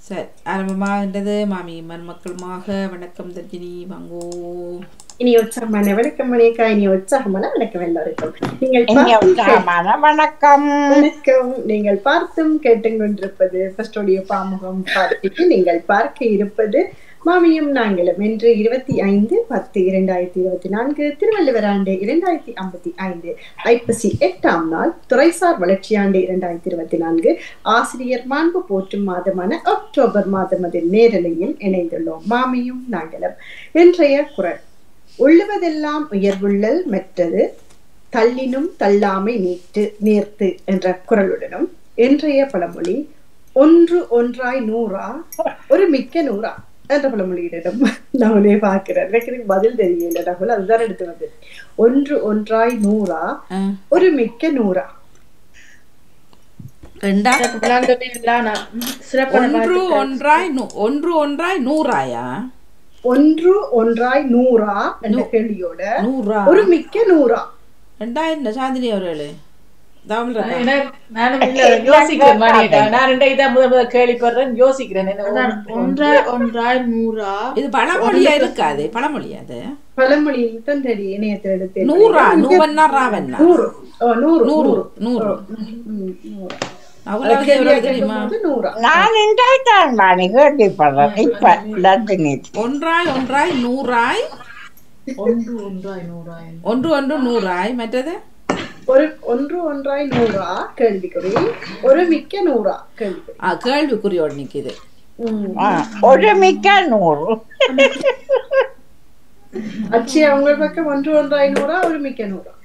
சரி ஆரம்பமாகின்றது மாமி மருமக்களுமாக வணக்கம் தர்ஜினி வாங்கோ இனி உற்சாகமான வணக்கம் மணியக்கா இனி உற்சாகமான வணக்கம் எல்லாருக்கும் நீங்கள் இங்க பார்த்து- உற்சாகமான வணக்கம் வணக்கம் நீங்கள் பார்த்தும் கேட்டுக் கொண்டிருப்பது ஃபர்ஸ்டோடைய பாமுகம் பார்ட்டிக்கு நீங்கள் பார்க்க இருப்பது மாமியும் நாங்களும் இன்று இருபத்தி ஐந்து பத்து இரண்டாயிரத்தி இருபத்தி நான்கு திருவள்ளுவர் ஆண்டு இரண்டாயிரத்தி ஐம்பத்தி ஐந்து ஐப்பசி எட்டாம் நாள் துறைசார் வளர்ச்சி ஆண்டு இரண்டாயிரத்தி இருபத்தி நான்கு ஆசிரியர் மாண்பு போற்றும் மாதமான அக்டோபர் மாதமதில் நேரலையில் இணைந்துள்ளோம் மாமியும் நாங்களும் இன்றைய குரல் உள்ளுவதெல்லாம் உயர்வுள்ளல் மற்றது தள்ளினும் தள்ளாமை நீட்டு நேர்த்து என்ற குரலுடனும் இன்றைய பழமொழி ஒன்று ஒன்றாய் நூறா ஒரு மிக்க நூறா என்ற பழமொழியிடம் நானே பார்க்கிறேன் எனக்கு எனக்கு பதில் தெரியல ராகுல் அதுதான் எடுத்து வந்து ஒன்று ஒன்றாய் நூறா ஆ, ஒரு மிக்க நூறா ரெண்டா விளாண்டதில்லானா சிறப்பான ஒன்று ஒன்றாய் நூ- ஒன்று ஒன்றாய் நூறாயா ஒன்று ஒன்றாய் நூறா என்ற கேள்வியோட நூறா ஒரு மிக்க நூறா ரெண்டாயிரம் சாந்தினி அவர்களே தமிழ் இருக்கா? எனக்கு- நானும் இல்ல யோசிக்கிறேன் மணியக்கா நான் ரெண்டாயிரம் முதல் முதல் கேள்விப்படுறேன் யோசிக்கிறேன் என்ன ஒன்றாய் ஒன்றாய் நூறா இது பழமொழியா இருக்காது பழமொழியா அது பழமொழியில் தான் தெரியும் இணையத்தில் எடுத்து நூறா நூவன்னா ராவன்னா நூறு ஓ, நூறு நூறு நூறு நூறு ம், நூறு அவ்வளவு கேள்வியா எவ்வளவு தெரியுமா கேட்கும்போது நூறா நான் இன்றைத்தான் வாணி கேள்விப்படுறேன் இப்ப லட்சுமி ஒன்றாய் ஒன்றாய் நூறாய் ஒன்று ஒன்றாய் நூறாய் ஒன்று ஒன்று நூறாய் மற்றது ஒரு ஒன்று ஒன்றாய் நூறா கேள்விக்குறி ஒரு மிக்க நூறா கேள்விக்குறி ஆ, கேள்விக்குறியோடு நிக்குது ஆ, ஒரு மிக்க நூறு அச்சயா உங்கள் பக்கம் ஒன்று ஒன்றாய் நூறா ஒரு மிக்க நூறா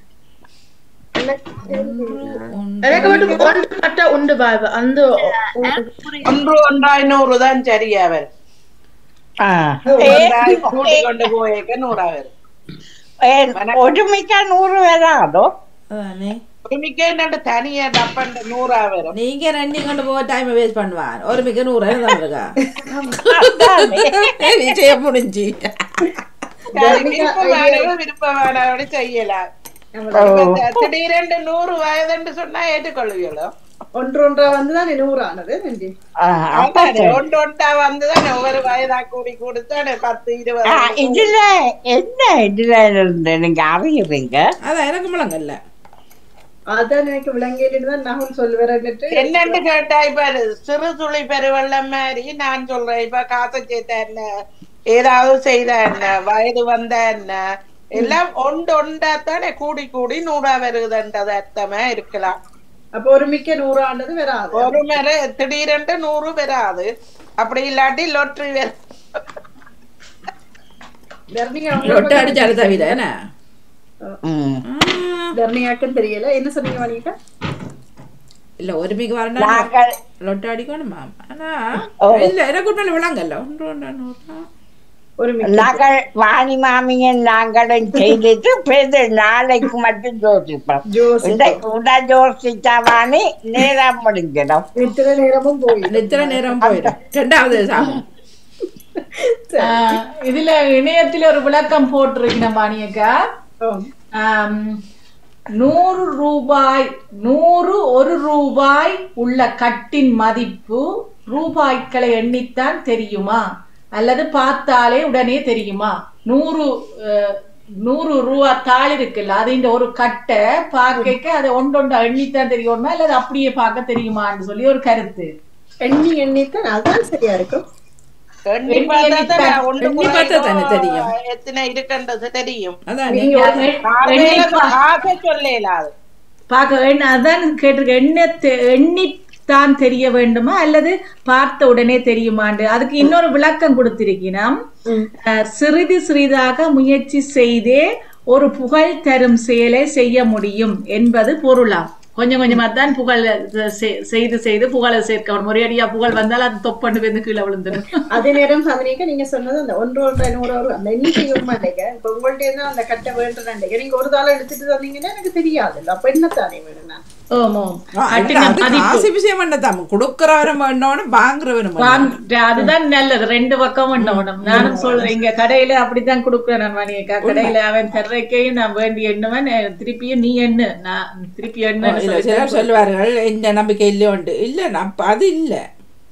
எனக்கு மட்டும் ஒன்று மட்டும் உண்டு பாபு அந்த ஒன்று ஒன்றாய் நூறு தான் சரியா வரும் ஆ, ஒன்றாய் கூட்டி கொண்டு போயிருக்க நூறா வரும் ஏன் ஒரு மிக்க நூறு வராதோ அதானே ஒருமிக்க என்னண்டு தனியா டப்பண்ட நூறா வரும் நீங்க ரெண்டையும் கொண்டு போக டைம் வேஸ்ட் பண்ணுவான் ஒரு மிக்க நூறு தான் இருக்கா அதானே. விஷயம் முடிஞ்சு விருப்பமான விருப்பமான அப்படி செய்யலாம் இப்ப திடீரென்று நூறு வயதுன்னு சொன்னா ஏற்றுக்கொள்வீங்களோ ஒன்று ஒன்றா வந்துதான் நூறானது நன்றி ஆ, அப்ப அதானே, சரி. ஒன்று ஒன்றா வந்துதான் ஒவ்வொரு வயதா கூடி கொடுத்தானே பத்து ஆ, இருபது இதுல என்ன இதுல இருந்து நீங்க அறியுறீங்க அதான் எனக்கு முழங்கல்ல அதான் எனக்கு விளங்கிட்டு தான் நாகுல் சொல்லுவேன்னுட்டு என்னன்னு கேட்டா இப்ப சிறு துளி பெருவெள்ளம் மாதிரி நான் சொல்றேன் இப்ப காசை சேர்த்தா என்ன ஏதாவது செய்தா என்ன வயது வந்தா என்ன எல்லாம் ஒன்று ஒன்றாத்தானே கூடி கூடி நூறா வருதுன்றது அர்த்தமா இருக்கலாம் அப்ப ஒரு மிக்க நூறானது வராது ஒரு மேல திடீரென்று நூறு வராது அப்படி இல்லாட்டி லொட்டரி வரும் தர்ணிகா லொட்டை அடிச்சாலும் தவிர என்ன ம். தர்ணிகாக்கும் தெரியல என்ன சொன்னீங்க வணிகா இல்ல ஒரு மிக வரண்டா நாங்கள் லொட்டை அடிக்கணுமா ஆனா ஓ. இல்ல எனக்கு உண்மையில விளங்கல்ல ஒன்று ஒன்று நூறா ஒரு மிக்க நாங்கள் வாணி மாமியும் நாங்களும் செய்துட்டு பிறகு நாளைக்கு மட்டும் யோசிப்போம் ஜோசி இன்றைக்கு உடல் யோசிச்சா வாணி நேரம் முடிஞ்சிடும் இத்தனை நேரமும் போயிடும் நித்திர நேரம் போயிடும் ரெண்டாவது சாமம் ஆஹ் இதுல இணையத்துல ஒரு விளக்கம் போட்டிருக்கேன் மணியக்கா ஆம். ஆம், நூறு ரூபாய் நூறு ஒரு ரூபாய் உள்ள கட்டின் மதிப்பு ரூபாய்களை எண்ணித்தான் தெரியுமா அல்லது பார்த்தாலே உடனே தெரியுமா நூறு அஹ், நூறு ரூபா தாள் இருக்குல்ல அது இந்த ஒரு கட்டை பார்க்க அதை ஒன்றொண்டா எண்ணித்தான் தெரியுமா அல்லது அப்படியே பார்க்க தெரியுமான்னு சொல்லி ஒரு கருத்து எண்ணி எண்ணித்தான் அதான் சரியா இருக்கும் எண்ணி எண்ணி பார்த்தா எண்ணி தானே பா- ஒன்று எண்ணி பார்த்தா தானே தெரியும். குறையுதோ, எத்தனை இருக்குன்றது தெரியும் அதான் நீங்க ஒரு பார்வையில காசை சொல்லலாது பார்க்க வேண்டும் அதான் கேட்டிருக்கேன் எண்ண தெ- எண்ணித்தான் தெரிய வேண்டுமா அல்லது பார்த்த உடனே தெரியுமாண்டு அதுக்கு இன்னொரு விளக்கம் கொடுத்திருக்கிறோம் அஹ், சிறிது சிறிதாக முயற்சி செய்தே ஒரு புகழ் தரும் செயலை செய்ய முடியும் என்பது பொருளாம் கொஞ்சம் கொஞ்சமா தான் புகழ் செ- செய்து செய்து புகழை சேர்க்க ஒரேடியா புகழ் வந்தால் அது தொப்பண்டு வந்து கீழே விழுந்துடும் அதே நேரம் சாதனைக்கு நீங்க சொன்னது அந்த ஒன்று ஒன்றை நூறு ஒரு அந்த எண்ணிக்கை மாட்டேங்க இப்ப உங்கள்ட்ட இருந்து அந்த கட்டை வேண்டுறேன் நீங்க ஒரு தாளை எடுத்துட்டு தந்தீங்கன்னா எனக்கு தெரியாது அப்ப என்ன தானே வேணும் நான் ஓமோ ஆ, இல்ல, அது காசு விஷயம் பண்ணதாம் கொடுக்கறவரும் வேண்டவனும் வாங்குறவரும் வேண்டவனும். வாங்க- அதுதான் நல்லது ரெண்டு பக்கம் வேணும் நானும் சொல்றேன் இங்க கடையில அப்படித்தான் கொடுக்குறேன் நான் மணியக்கா கடையில அவன் தர்றக்கையும் நான் வேண்டி எண்ணுவேன் அஹ் திருப்பியும் நீ எண்ணு நான் திருப்பி ஓ, எண்ணு இல்ல சிலர் சொல்லுவார்கள் இந்த நம்பிக்கை இல்லையோண்டு இல்ல நான் அப்ப அது இல்ல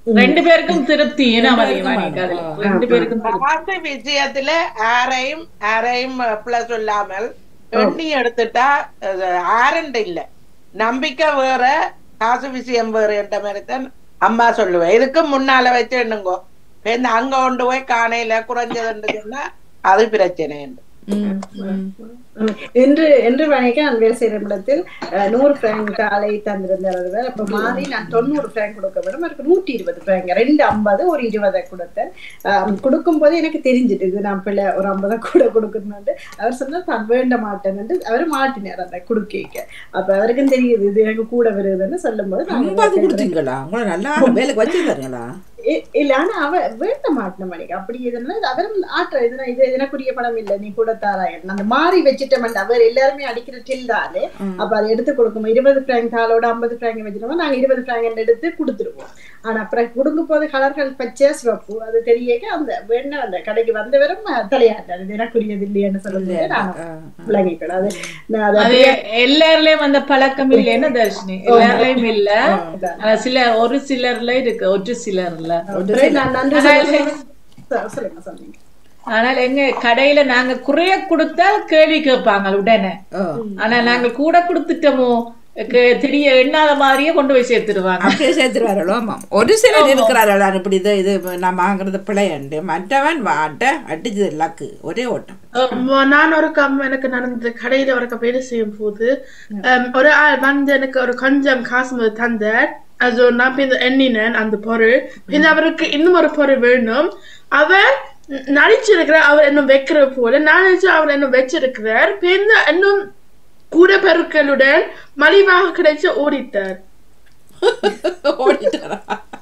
ரெண்டு பேருக்கும் திருப்தி ஏன்னா மதியம் ரெண்டு பேருக்கும் திருப்தி காசு விஷயத்துல ஆரையும் ஆரையும் பிளஸ் இல்லாமல் எண்ணி எடுத்துட்டா அது ஆரண்டு இல்ல நம்பிக்கை வேற காசு விஷயம் வேற என்ற மாதிரி தான் அம்மா சொல்லுவேன் இதுக்கு முன்னால வச்சு எண்ணுங்கோ இந்த அங்க கொண்டு போய் காணையில குறைஞ்சதுன்னு சொன்னா அது பிரச்சனை என்று ம், ம். ம். என்று என்று வணிக நான் வேலை செய்யற இடத்தில் அஹ், நூறு பிராங்க் காலை தந்திருந்தார் அவர் அப்ப மாறி நான் தொண்ணூறு பிராங்க் கொடுக்க வேண்டும் எனக்கு நூற்றி இருபது பிராங்க் ரெண்டு ஐம்பது ஒரு இருபதை கொடுத்தேன் அஹ், கொடுக்கும் போது எனக்கு தெரிஞ்சுட்டு இது நான் பிள்ளை ஒரு ஐம்பதை கூட கொடுக்கணும்னு அவர் சொன்னார் தான் வேண்ட மாட்டேன்னு அவர் மாட்டினார் அந்த குடுக்கைக்கு அப்ப அவருக்கும் தெரியுது இது எனக்கு கூட வருதுன்னு சொல்லும் போது நான் ஐம்பது கொடுத்தீங்களா உங்களை நல்லா வேலைக்கு வச்சிருந்தாருங்களா இ- இல்ல ஆனா அவ வேண்ட மாட்டின மணிக்கு அப்படி எதுனா அவரும் ஆற்ற இது இது எனக்குரிய பணம் இல்ல நீ கூட தாராயன் அந்த மாறி வச்சுட்டோம் அவர் எல்லாருமே அடிக்கிற டில் தானே அப்ப அதை எடுத்து கொடுக்கும் இருபது பிராங்க் தாளோட ஐம்பது பிராங்க் வச்சுட்டோம் நாங்க இருபது பிராங்க் எடுத்து கொடுத்துருவோம் ஆனா அப்புறம் கொடுக்கும் போது கலர்கள் பச்சை சிவப்பு அது தெரியக்க அந்த வேண அந்த கடைக்கு வந்தவரும் தலையாட்டார் இது எனக்குரியது இல்லையான்னு சொல்லும்போது நான் விளங்கிக்கிறேன் அது நான் அதை அது எல்லாருலயும் அந்த பழக்கம் இல்லைன்னு தர்ஷினி எல்லாருலயும் இல்ல ஆனா சில ஒரு சிலர்ல இருக்கு ஒரு சிலர்ல அப்படியே நான் நன்றி சொல்லுங்க சொல்லுங்க சொன்னீங்க ஆனால் எங்க கடையில நாங்க குறைய கொடுத்தால் கேள்வி கேட்பாங்க உடனே ஓ. ஆனா நாங்க கூட கொடுத்துட்டோமோ கே- தெரிய எண்ணாத மாதிரியே கொண்டு போய் சேர்த்துருவாங்க அப்படியே சேர்த்துருவாரோ ஆமாம் ஒரு சிலர் இருக்கிறாரா இப்படி இது இது நான் வாங்குறது பிழையண்டு மற்றவன் வாட்ட அடிச்சது லக்கு ஒரே ஓட்டம் Um, நான் ஒரு கம் எனக்கு நடந்த கடையில ஒரு கம் வேலை செய்யும் போது um, ஒரு ஆள் வந்து எனக்கு ஒரு கொஞ்சம் காசு முதல் தந்தார் அது நான் பின் எண்ணினேன் அந்த பொருள் பின் அவருக்கு இன்னும் ஒரு பொருள் வேணும் அவர் ந- நடிச்சிருக்கிறார் அவர் இன்னும் வைக்கிற போல நான் நினைச்சு அவர் இன்னும் வச்சிருக்கிறார் பின் இன்னும் கூட பெருக்களுடன் மலிவாக கிடைச்சு ஓடித்தார் ஓடிட்டாரா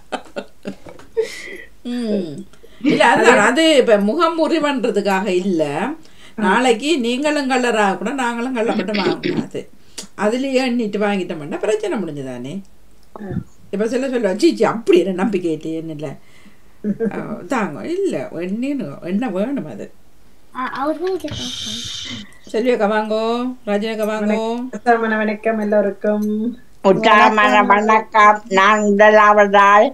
ம். இல்ல அதுதான் அது இப்ப முகம் முறிவன்றதுக்காக இல்ல நாளைக்கு நீங்களும் கல்லராக கூட நாங்களும் கள்ளப்பட்டு வாங்கக்கூடாது அதுலயே எண்ணிட்டு வாங்கிட்டோம்னா பிரச்சனை முடிஞ்சுதானே இப்ப சில சொல்லுவா சீச்சி அப்படி என்ன நம்பிக்கைட்டேன்னு இல்ல அஹ், தாங்க இல்ல எண்ணின்னு என்ன வேணும் அது செல்வியக்கா வாங்கோ ராஜனக்கா வாங்கோ அஸ்ஸலாமு வணக்கம் எல்லோருக்கும் உற்சாகமான வணக்கம் நான் முதலாவதால்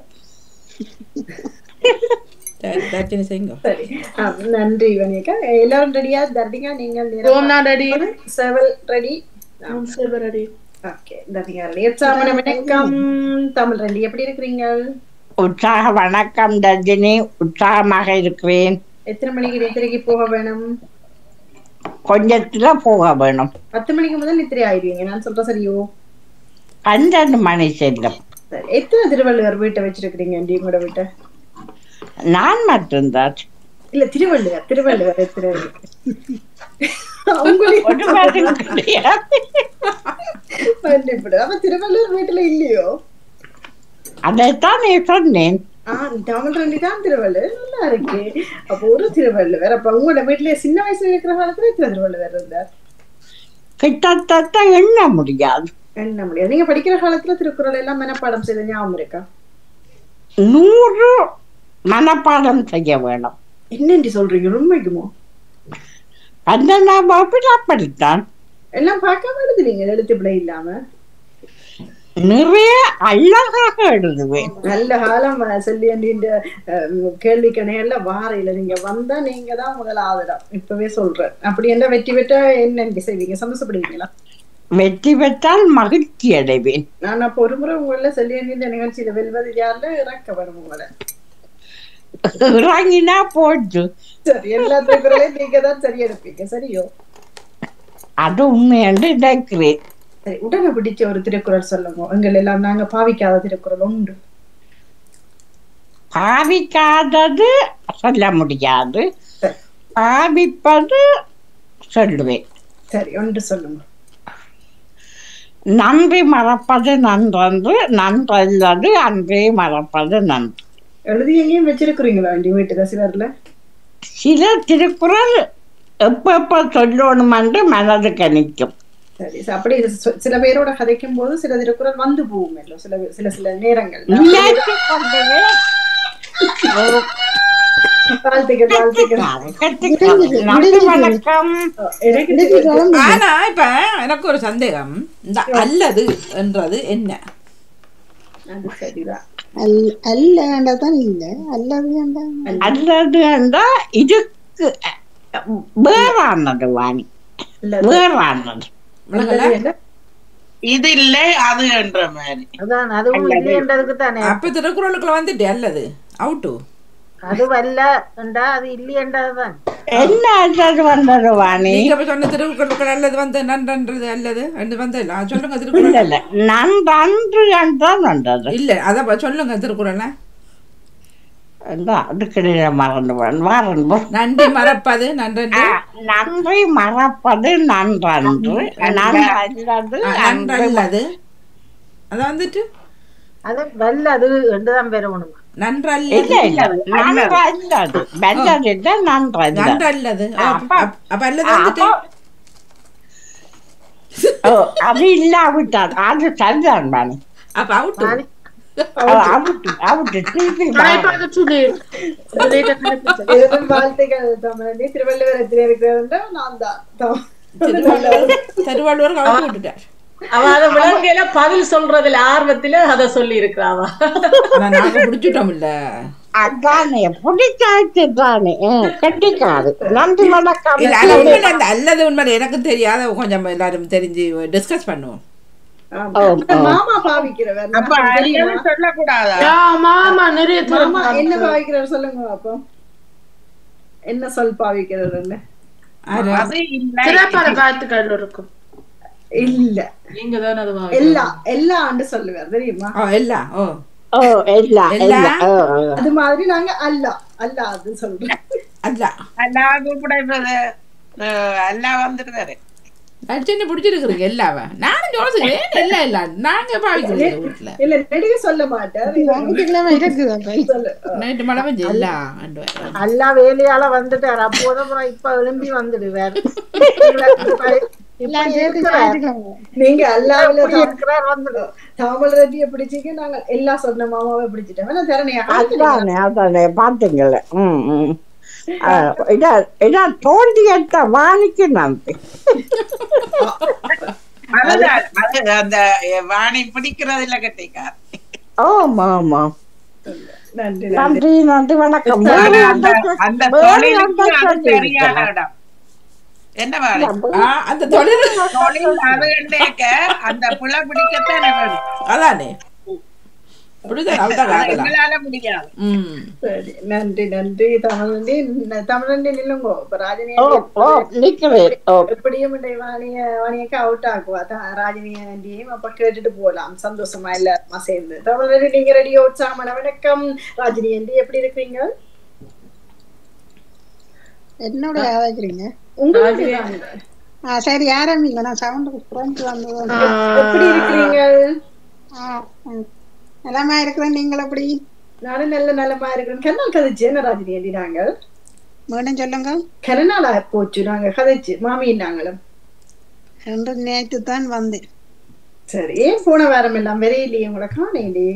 சரி, தர்ஜினி செய்யுங்க சரி ஆ, நன்றி வனிகா எல்லாரும் ரெடியா தர்டிகா நீங்கள் ஓம் நான் ரெடி செவல் ரெடி ரெடி ஓகே தர்டிகா ரெடி எச்சாமன வணக்கம் தமிழ் ரெடி எப்படி இருக்கிறீங்க உற்சாக வணக்கம் ரஜினி உற்சாகமாக இருக்கிறேன் எத்தனை மணிக்கு நித்திரைக்கு போக வேணும் கொஞ்சத்துல போக வேணும் பத்து மணிக்கு முதல் நித்திரை ஆயிடுவீங்க நான் சொல்றேன் சரியோ பன்னெண்டு மணி செல்லும் சரி எத்தனை திருவள்ளுவர் வீட்டை வச்சிருக்கிறீங்க ஆண்டி உங்களோட வீட்டை நான் மட்டும்தான் இல்ல திருவள்ளுவர் திருவள்ளுவர் எத்தனை இருக்கு? உங்களுக்கு ஒரு பேரும் கிடையாது மன்னிப்பிடு. அப்ப திருவள்ளுவர் வீட்டுல இல்லையோ அதைத்தான் நீ சொன்னேன் ஆஹ் தமிழ் ரெண்டி தான் திருவள்ளுவர் நல்லா இருக்கு அப்ப ஒரு திருவள்ளுவர் அப்ப உங்களோட வீட்டுல சின்ன வயசுல இருக்கிற காலத்துல எத்தனை திருவள்ளுவர் இருந்தார் கிட்டத்தட்ட எண்ண முடியாது என்ன முடியாது நீங்க படிக்கிற காலத்துல திருக்குறள் எல்லாம் மனப்பாடம் செய்த ஞாபகம் இருக்கா நூறு மனப்பாடம் செய்ய வேணும் என்னண்டி சொல்றீங்க உண்மைக்குமோ பன்னெண்டாம் வகுப்பில் அப்படித்தான் எல்லாம் பார்க்காம எழுதுனீங்க எழுத்து பிழை இல்லாம நிறைய அழகாக எழுதுவேன் நல்ல காலம் செல்லியண்டின் கேள்வி கணையல்ல வாரையில நீங்க வந்தா நீங்க தான் முதலாவதம் இப்பவே சொல்றேன் அப்படி என்ன வெற்றி பெற்றா என்ன செய்வீங்க சந்தோஷப்படுவீங்களா வெற்றி பெற்றால் மகிழ்ச்சி அடைவேன் நான் அப்ப ஒரு முறை உங்கள செல்லியண்டின் நிகழ்ச்சியில வெல்வது யாருல இறக்க வரும் உங்களை இறங்கினா போச்சு சரி எல்லா திருக்குறளையும் நீங்க தான் சரி எடுப்பீங்க சரியோ அது உண்மை என்று நினைக்கிறேன் சரி உடனே பிடிச்ச ஒரு திருக்குறள் சொல்லுங்க எங்கள் எல்லாம் நாங்க பாவிக்காத திருக்குறள் உண்டு பாவிக்காதது சொல்ல முடியாது பாவிப்பது சொல்லுவேன் சரி ஒன்று சொல்லுங்க நன்றி மறப்பது நன்றன்று நன்றல்லது அன்றே மறப்பது நன்று எழுதி எங்கேயும் வச்சிருக்கிறீங்களா வண்டி வீட்டுல சிலர்ல சில திருக்குறள் எப்ப எப்ப சொல்லணும் என்று மனதுக்கு நிற்கும் சரி சரி, அப்படி சொ- சில பேரோட கதைக்கும் போது சில திருக்குறள் வந்து போகும் இல்ல சில சில சில நேரங்கள் நினைத்து கொண்டவே ஒரு வாழ்த்துக்கள் வாழ்த்துக்கள் கற்றுக்கலாம். நன்றி வணக்கம் எனக்கு தெரியும். ஆனா இப்ப எனக்கு ஒரு சந்தேகம் இந்த அல்லது என்றது என்ன அது சரிதான் அல்- அல்லன்றதான் இல்ல அல்லது அல்லது என்றா இதுக்கு வேறானது வாணி அல்லது வேறானது விளங்கல என்ன? இது இல்லை அது என்ற மாதிரி அதான் அதுவும் இல்லைன்றதுக்கு தானே அப்ப திருக்குறளுக்குள்ள வந்துட்டு அல்லது அவுட்டு அது வல்ல என்றா அது இல்லையன்றதுதான் என்ன அல்லது வந்தது வாணி நீங்க இப்ப சொன்ன திருக்குறளுக்குள்ள அல்லது வந்து நன்றன்றது அல்லது ரெண்டு வந்து இல்ல அது சொல்லுங்க இல்ல திருக்குறள் இல்ல நன்றன்று என்றால் வந்தது இல்ல அத ப- சொல்லுங்க திருக்குறள் என்றா அதுக்கிடையில மறந்து போறேன். வாரன் போ. நன்றி மறப்பது நன்றன்று ஆ, நன்றி மறப்பது நன்றன்று நன்றல்லது ஆ, அன்று நன்றல்லது அது வந்துட்டு அது வல்ல அது என்றுதான் பெறணுமா நன்றல்ல இல்ல இல்ல நன்றல்லது வெல்லது இல்ல நன்றல்லது நன்றல்லது ஆ, அப்ப- அப்ப அப்ப அல்லது வந்துட்டு ஓ, அது இல்லாவிட்டால் அது சரிதான் பாணி அப்ப அவுட்டு அவுட்டு அவுட்டு திருப்பி கடைப்பாக சொல்லி லேட்டா கடைப்பிடிச்சேன். இதுவும் வாழ்த்துக்கள் தமிழனே திருவள்ளுவரத்தில் இருக்கிறது நான் தான் தம்- திருவள்ளுவர் திருவள்ளுவர் அவுட்டு விட்டுட்டார் அவ அத விளங்கையில பதில் சொல்றதுல ஆர்வத்துல அத சொல்லி இருக்கிறாவா ஆனா நாங்க பிடிச்சிட்டோம் இல்ல அதானே பிடிக்காச்சு தானே கட்டிக்காது நன்றி வணக்கம் இல்ல ஆனா உண்மையில அந்த அல்லது உண்மையில எனக்கு தெரியாத கொஞ்சம் எல்லாரும் தெரிஞ்சு டிஸ்கஸ் பண்ணுவோம் ஆமா. ஓ, ஓ. மாமா பாவிக்கிறவர் அப்ப தெரியுமா? அல்லது சொல்லக்கூடாதா யா, மாமா நிறைய தூரம் மாமா என்ன பாவிக்கிறவர் சொல்லுங்க அப்போ என்ன சொல் பாவிக்கிறவர் ஆறு. அது இல்லை திரைப்பட காலத்துக்கு இருக்கும் இல்ல நீங்க தானே அது வாங்க. எல்லா எல்லா ஆண்டு சொல்லுவார் தெரியுமா ஓ எல்லாம் ஓ ஓ எல்லா எல்லா ஓ, ஓ. அது மாதிரி நாங்க அல்லா அல்லா அது சொல்றோம் அல்ல அல்லா கூப்பிடுறது அல்லா வந்துட்டு வேற நடிச்சு பிடிச்சிருக்குறீங்க எல்லாவ நானும் யோசிக்கிறேன் இல்ல இல்ல நாங்க பாவிக்கிறோம் இந்த வீட்டுல இல்ல நடிகை சொல்ல மாட்டேன் இல்லாம இருக்குது அப்ப. சொல்லு நைட்டு மழை பெஞ்சு எல்லா ஆண்டு எல்லா வேலையால வந்துட்டார் அப்போதான் அப்புறம் இப்ப எழும்பி வந்துடுவார் எல்லாம் சேர்த்து ஞாயிற்றுக்கிழமை. நீங்க அல்லாவில இருக்கிறார் வந்துடு தாமல் ரெட்டிய பிடிச்சிக்க நாங்க எல்லா சொன்ன மாமாவை பிடிச்சிட்டோம் வேணா திறனையா அதானே அதானே பாத்தீங்கல்ல ம் ம் ஆ, இதா இதா தோண்டியத்த வாணிக்கு நன்றி அதுதான் அது அந்த வாணி பிடிக்கிறதுல கட்டிக்கார் ஆமா ஆமா நன்றி நன்றி நன்றி நன்றி வணக்கம் ஆனா அந்த அந்த வேறு தொழிலுக்கு எந்த அது சொல்லி சரியான இருக்கிறார்? இடம் என்ன வாணி அந்த தொழில் தொழில் அது என்றேக்க அந்த புல பிடிக்கத்தானே வேணும் அதானே இப்படிதான் அவதான் அது காட்டலாம் எங்களால முடியாது ம் சரி நன்றி நன்றி தமிழண்டி தமிழண்டி நில்லுங்கோ இப்ப ராஜினி ஓ ஓ நிக்கிறேன் ஓ எப்படியும் இந்த வாணிய வாணியக்கு அவுட் ஆக்குவா தான் ராஜினி ஆண்டியையும் அப்ப கேட்டுட்டு போலாம் சந்தோஷமா எல்லாருமா சேர்ந்து தமிழண்டி நீங்க ரெடி உற்சாகமான வணக்கம் ராஜினி ஆண்டி எப்படி இருக்கீங்க என்னோட ஆதாய்க்கிறீங்க உங்களுக்கு தான். ஆ சரி ஆரம்பிங்க நான் சவுண்ட் குறைஞ்சு வந்தது எப்படி இருக்கிறீங்க ஆ, ம். நலமா இருக்கிறேன் நீங்கள் எப்படி நானும் நல்ல நலமா இருக்கிறேன் கண்ணால் கதைச்சு என்ன ராஜினி ஆண்டி நாங்கள் மீண்டும் சொல்லுங்க கருநாளா போச்சு நாங்க கதைச்சு மாமியும் நாங்களும் ரெண்டு நேற்று தான் வந்தேன் சரி ஏன் போன வாரம் எல்லாம் விரையிலேயே உங்களை காணையிலேயே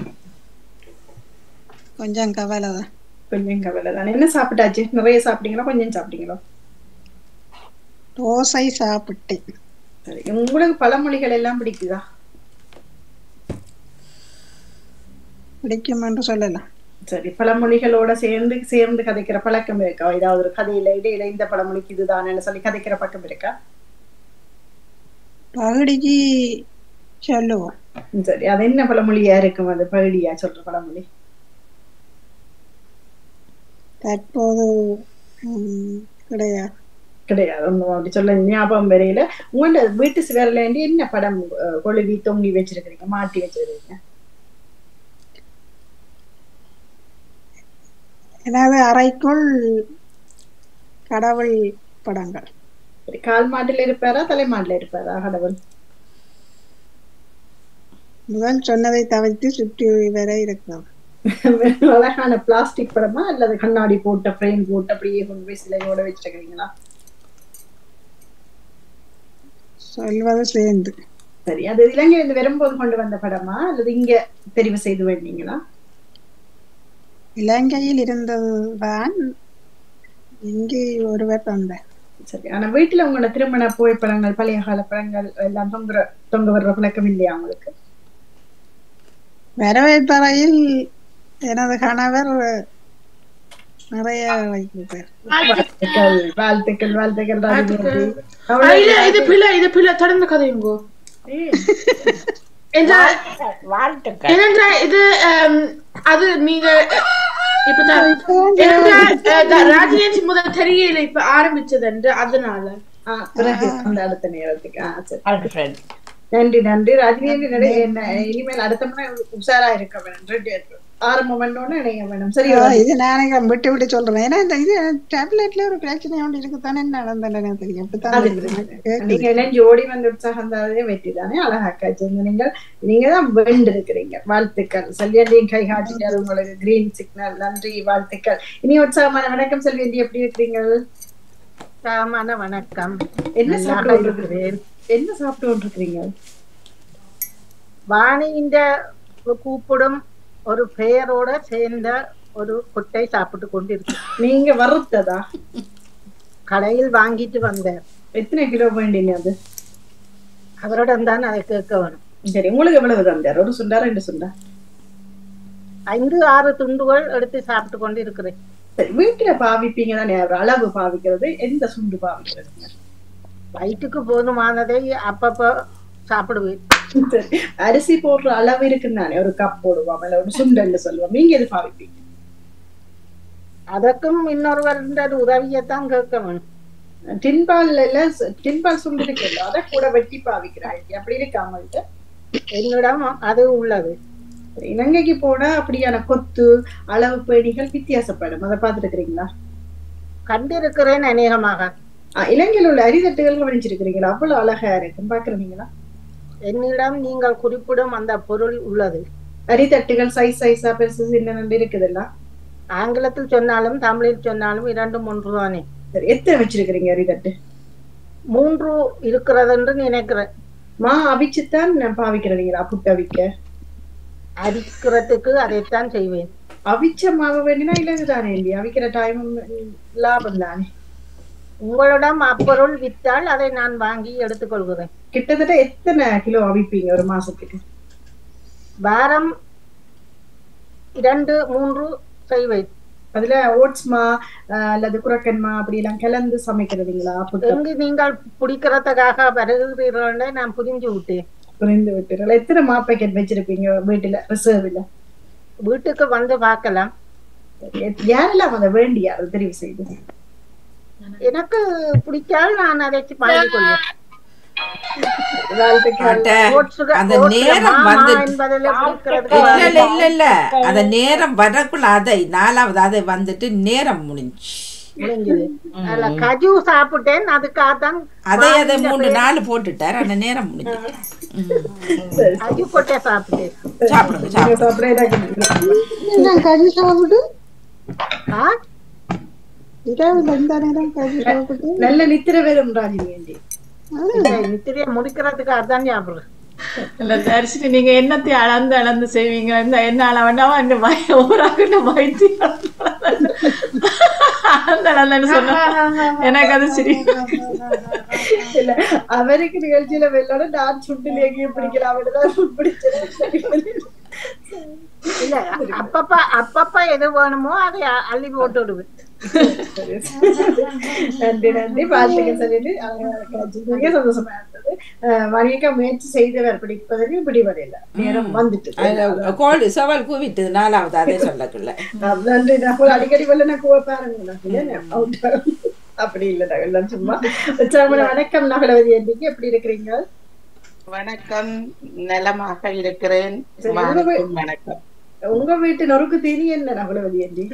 கொஞ்சம் கவலை தான் கொஞ்சம் கவலை தானே என்ன சாப்பிட்டாச்சு நிறைய சாப்பிட்டீங்களா கொஞ்சம் சாப்பிட்டீங்களா தோசை சாப்பிட்டேன் சரி உங்களுக்கு பழமொழிகள் எல்லாம் பிடிக்குதா பிடிக்கும் என்று சொல்லலாம் சரி பழமொழிகளோட சேர்ந்து சேர்ந்து கதைக்கிற பழக்கம் இருக்கா ஏதாவது ஒரு கதையில இடையில இந்த பழமொழிக்கு இதுதானேன்னு சொல்லி கதைக்கிற பழக்கம் இருக்கா பகுடிக்கு சொல்லுவோம் ம், சரி அது என்ன பழமொழியா இருக்கும் அது பகுடியா சொல்ற பழமொழி தற்போது ம், கிடையாது கிடையாது ஒண்ணும் அப்படி சொல்ல ஞாபகம் வரையில உங்களோட வீட்டு சிவரில் என்ன படம் அஹ், கொழுவி தொங்கி வச்சிருக்கிறீங்க மாட்டி வச்சிருக்கீங்க எனது அறைக்குள் கடவுள் படங்கள் சரி கால் மாட்டுல இருப்பாரா தலை மாட்டுல இருப்பாரா கடவுள் முதல் சொன்னதை தவிர்த்து சுற்றி வர இருக்கிறது அழகான பிளாஸ்டிக் படமா அல்லது கண்ணாடி போட்ட ஃப்ரேம் போட்டு அப்படியே கொண்டு போய் சிலையோட வச்சிருக்கிறீங்களா சொல்வது சேர்ந்து சரி அது இலங்கையிலிருந்து வரும்போது கொண்டு வந்த படமா அல்லது இங்க தெரிவு செய்து வேண்டீங்களா இலங்கையில் இருந்ததுதான் இங்கே ஒருவர் தந்தார் சரி ஆனா வீட்டுல உங்களோட திருமண புகைப்படங்கள் பழைய கால படங்கள் எல்லாம் தொங்குற தொங்க வர்ற பழக்கம் இல்லையா உங்களுக்கு வரவேற்பறையில் எனது கணவர் நிறைய வைத்திருப்பார் வாழ்த்துக்கள் வாழ்த்துக்கள் வாழ்த்துக்கள் ராஜினி ஆ, இல்ல இது பிள்ளை இது பிள்ளை தொடர்ந்து கதையுங்கோ என்றால் வாழ்த்துக்கள் ஏனென்றால் இது ஆம், அது நீங்க அஹ், இப்பதான் ஏனென்றால், அஹ், த- ராஜினேஷ் முதல் தெரியல இப்ப ஆரம்பிச்சது என்று அதனால ஆ, பிறகு அந்த அடுத்த நேரத்துக்கு ஆ, சரி அல்ஃபிரட் நன்றி நன்றி ராஜினி நிறைய என்ன இனிமேல் அடுத்த முறை உஷாரா இருக்க வேணும் ரெண்டு ஆரம்பம் பண்ணோன்னு இணைய வேணும் சரி ஆ, இது நானே விட்டு விட்டு சொல்றேன் ஏன்னா இந்த இது டேப்லெட்ல ஒரு பிரச்சனை ஒன்று இருக்குதானே நடந்தேன் எனக்கு தெரியும் அப்படித்தான் அது தெரியும். எனக்கு கேக்குது. நீங்க என்ன ஜோடி வந்து உற்சாகம் தானே வெற்றி தானே அழகாக்கா சேர்ந்து நீங்கள் நீங்க தான் வெண்டு இருக்கிறீங்க வாழ்த்துக்கள் செல்வியண்டியும் கை காட்டிட்டார் உங்களுக்கு கிரீன் சிக்னல் நன்றி வாழ்த்துக்கள் இனி உற்சாகமான வணக்கம் செல்வியண்டி எப்படி இருக்கிறீங்க சாமான வணக்கம் என்ன நல்லா சாப்பிட்டு இருக்கிறேன். என்ன சாப்பிட்டு கொண்டிருக்கிறீங்க வாணியின் கூப்பிடும் ஒரு பெயரோட சேர்ந்த ஒரு கொட்டை சாப்பிட்டு கொண்டிருக்கு நீங்க வறுத்ததா கடையில் வாங்கிட்டு வந்தேன் எத்தனை கிலோ வேண்டிங்க அது அவரிடம் தான் அதை கேட்க வேணும் சரி உங்களுக்கு எவ்வளவு தந்தார் ஒரு சுண்டா ரெண்டு சுண்டா ஐந்து ஆறு துண்டுகள் எடுத்து சாப்பிட்டு கொண்டு இருக்கிறேன் சரி வீட்டுல பாவிப்பீங்க தானே ஒரு அளவு பாவிக்கிறது எந்த சுண்டு பாவிக்கிறது வயிற்றுக்கு போதுமானதை அப்பப்போ சாப்பிடுவேன் சரி அரிசி போடுற அளவு இருக்குன்னு தானே ஒரு கப் போடுவோம் இல்ல ஒரு சுண்டல்னு சொல்லுவோம் நீங்க எது பாவிப்பீங்க அதற்கும் இன்னொருவருடைய உதவியைத்தான் கேட்க வேணும் டின்பால் எல்லாம் ச- டின்பால் சுண்டு இருக்குல்ல அதை கூட வெட்டி பாவிக்கிறாங்க அப்படி இருக்காமல்ட்டு என்னிடம் அது உள்ளது இலங்கைக்கு போனா அப்படியான கொத்து அளவு பேணிகள் வித்தியாசப்படும் அதை பார்த்துருக்கிறீங்களா கண்டிருக்கிறேன் அநேகமாக இலங்கையில் உள்ள அரிதட்டுகள் கவனிச்சிருக்கிறீங்களா அவ்வளவு அழகா இருக்கும் பாக்குறீங்களா என்னிடம் நீங்கள் குறிப்பிடும் அந்த பொருள் உள்ளது அரிதட்டுகள் சைஸ் சைஸா பெருசு சின்ன இருக்குதுல்ல ஆங்கிலத்தில் சொன்னாலும் தமிழில் சொன்னாலும் இரண்டும் ஒன்றுதானே சரி எத்தனை வச்சிருக்கிறீங்க அரிதட்டு மூன்று இருக்கிறது என்று நினைக்கிறேன் மா அவிச்சுத்தான் நான் பாவிக்கிறீங்களா புட்டு அவிக்க அரிக்கிறதுக்கு அதைத்தான் செய்வேன் அவிச்ச மாவு வேண்டினா இல்லது தானே இல்லையா அவிக்கிற டைம் லாபம் தானே உங்களிடம் அப்பொருள் வித்தால் அதை நான் வாங்கி எடுத்துக்கொள்கிறேன் கிட்டத்தட்ட எத்தனை கிலோ அவிப்பீங்க ஒரு மாசத்துக்கு வாரம் இரண்டு மூன்று செய்வேன் அதுல ஓட்ஸ் மா ஆஹ் அல்லது குரக்கன் மா அப்படி எல்லாம் கலந்து சமைக்கிறதுங்களா புட்டு எங்கு நீங்கள் பிடிக்கிறதுக்காக வருகிறீர்களே நான் புரிஞ்சு விட்டேன் புரிந்து விட்டுறல எத்தனை மா பேக்கெட் வச்சிருப்பீங்க வீட்டுல ரிசர்வ்ல வீட்டுக்கு வந்து பார்க்கலாம் யாரெல்லாம் அதை வேண்டியா அதை தெரிவு செய்து எனக்கு பிடிச்சால் நான் அதை வாங்கிக் கொள்வேன் வாழ்த்துக்கள் அட்ட, ஓட்ஸுக- அந்த ஓட்ஸுக நேரம் மாமா வந்து என்பதில் பிடிக்கிறதுக்கு இல்ல இல்ல இல்ல இல்ல அந்த நேரம் வரக்குள்ள அதை நாலாவது அதை வந்துட்டு நேரம் முடிஞ்சு முடிஞ்சது அதுல கஜு சாப்பிட்டேன் அதுக்காகத்தான் அதை அதை மூணு நாலு போட்டுட்டார் அந்த நேரம் முடிஞ்சு ம். கஜு கொட்டை சாப்பிட்டேன் சாப்பிடுங்க நீங்க சாப்பிடுங்க சாப்பிட எனக்கு நான் கறி சாப்பிட்டு ஆ? இரவுல இந்த நேரம் கறி சாப்பிட்டு நல்ல நித்திர வேறும் ராஜினி வேண்டி இல்லை, நித்திரையை முடிக்கிறதுக்கு அதான் சாப்பிடுறேன் இல்ல தரிசிட்டு நீங்க என்னத்தை அளந்து அளந்து செய்வீங்க இந்த என்ன அளவண்டாவா இந்த வய ஊராக வயிற்று அளந்து அளந்துன்னு சொன்னா எனக்கு அது சரி இல்ல அவருக்கு நிகழ்ச்சியில வெள்ளோட நான் சுண்டில் எங்கேயும் பிடிக்கலாம் தான் பிடிச்சது இல்ல அப்பப்ப அப்பப்ப எது வேணுமோ அதை அ- அள்ளி போட்டு விடுவேன் நன்றி நன்றி வாழ்த்துக்கள் சொல்லிட்டு மிக சந்தோஷமா இருந்தது அஹ் வணிக முயற்சி செய்தவர் பிடிப்பதற்கு பிடிவதில்லை நேரம் வந்துட்டு அதுல கோழி சவால் கூவிட்டு நாலாவது அதே சொல்லக்குள்ள அஹ் நன்றி நான் போய் அடிக்கடி வரல நான் கூவ பாருங்க நான் இல்லையா? out. அப்படி இல்லை நான் சும்மா உற்சாகமான வணக்கம் நகலவதி அன்றைக்கு எப்படி இருக்கிறீங்க வணக்கம் நலமாக இருக்கிறேன் சரி, வானுக்கும் வணக்கம் உங்க வீட்டு நொறுக்கு தீனி என்ன நகலவதி அன்றி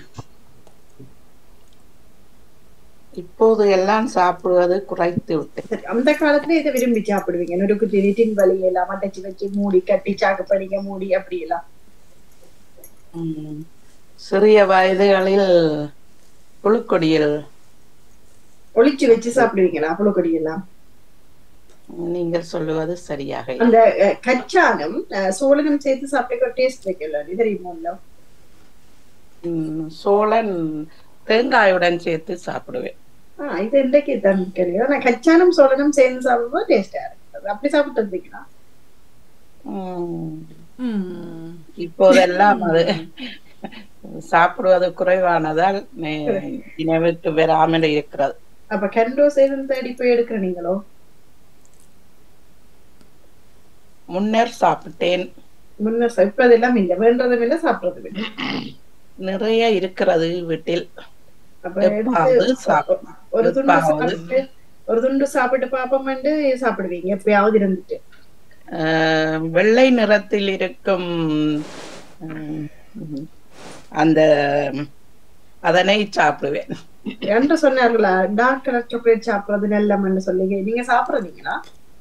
இப்போது எல்லாம் சாப்பிடுவது குறைத்து விட்டேன் சரி, அந்த காலத்துல இதை விரும்பி சாப்பிடுவீங்க நொறுக்கு தீனி டின் வலி எல்லாம் அடைச்சு வச்சு மூடி கட்டி சாக்கு படிக்க மூடி அப்படி எல்லாம் உம், சிறிய வயதுகளில் புழுக்கொடியில் ஒளிச்சு வச்சு சாப்பிடுவீங்களா புழுக்கொடி எல்லாம் நீங்கள் சொல்லுவது சரியாக இல்லை. அந்த அஹ், கச்சானம் அஹ், சோளனம் சேர்த்து சாப்பிட்டு டேஸ்ட் வைக்கல இது தெரியுமா உம், சோளன் தேங்காயுடன் சேர்த்து சாப்பிடுவேன் ஆஹ் இது இன்றைக்கு தான் தெரியும் நான் கச்சானம் சோளனம் சேர்ந்து சாப்பிடும்போது டேஸ்டா இருக்கு அப்படி சாப்பிட்டு இருந்தீங்களா உம், ம். இப்போதெல்லாம் அது சாப்பிடுவது குறைவானதால் நே- நினைவுக்கு வராமல் இருக்கிறது அப்ப கெண்டோஸ் எதுவும் தேடி போய் எடுக்கிற நீங்களோ முன்னர் சாப்பிட்டேன் முன்னர் ச- இப்ப அதெல்லாம் இல்ல வேண்டதும் இல்ல சாப்பிடறதும் இல்ல நிறைய இருக்கிறது வீட்டில் அப்ப எப்பாவது எடுத்து சாப்பிடும். ஒரு துண்டு எப்பாவது. சாப்பிட்டு ஒரு துண்டு சாப்பிட்டு பாப்போம் சாப்பிடுவீங்க எப்பயாவது இருந்துட்டு ஆஹ், வெள்ளை நிறத்தில் இருக்கும் உம், உம், அந்த அதனை சாப்பிடுவேன் என்று சொன்னார்களா டார்க் கலர் சாக்லேட் சாப்பிடுறது நல்லம்னு சொல்லி நீங்க சாப்பிடுறீங்களா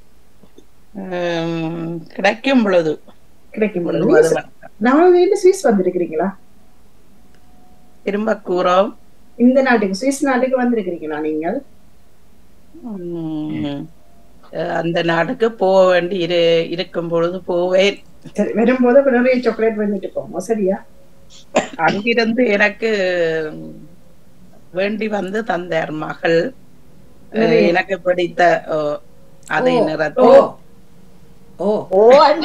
ஆஹ், கிடைக்கும் பொழுது கிடைக்கும் பொழுது முழுவதும் நீங்க ச- நம்ம வீட்டு சுவிஸ் வந்திருக்கிறீங்களா திரும்ப கூறோம் இந்த நாட்டுக்கு சுவிஸ் நாட்டுக்கு வந்திருக்கிறீங்களா நீங்கள் உம், அஹ், அந்த நாட்டுக்கு போக வேண்டி இரு இருக்கும் பொழுது போவேன் சரி வரும்போது அப்ப நிறைய சாக்லேட் வந்துட்டு போவோம் சரியா அங்கிருந்து எனக்கு வேண்டி வந்து தந்தார் மகள் அஹ், எனக்கு பிடித்த ஓ, அதை ஓ நிறத்தில் ஓ ஓ அண்ணி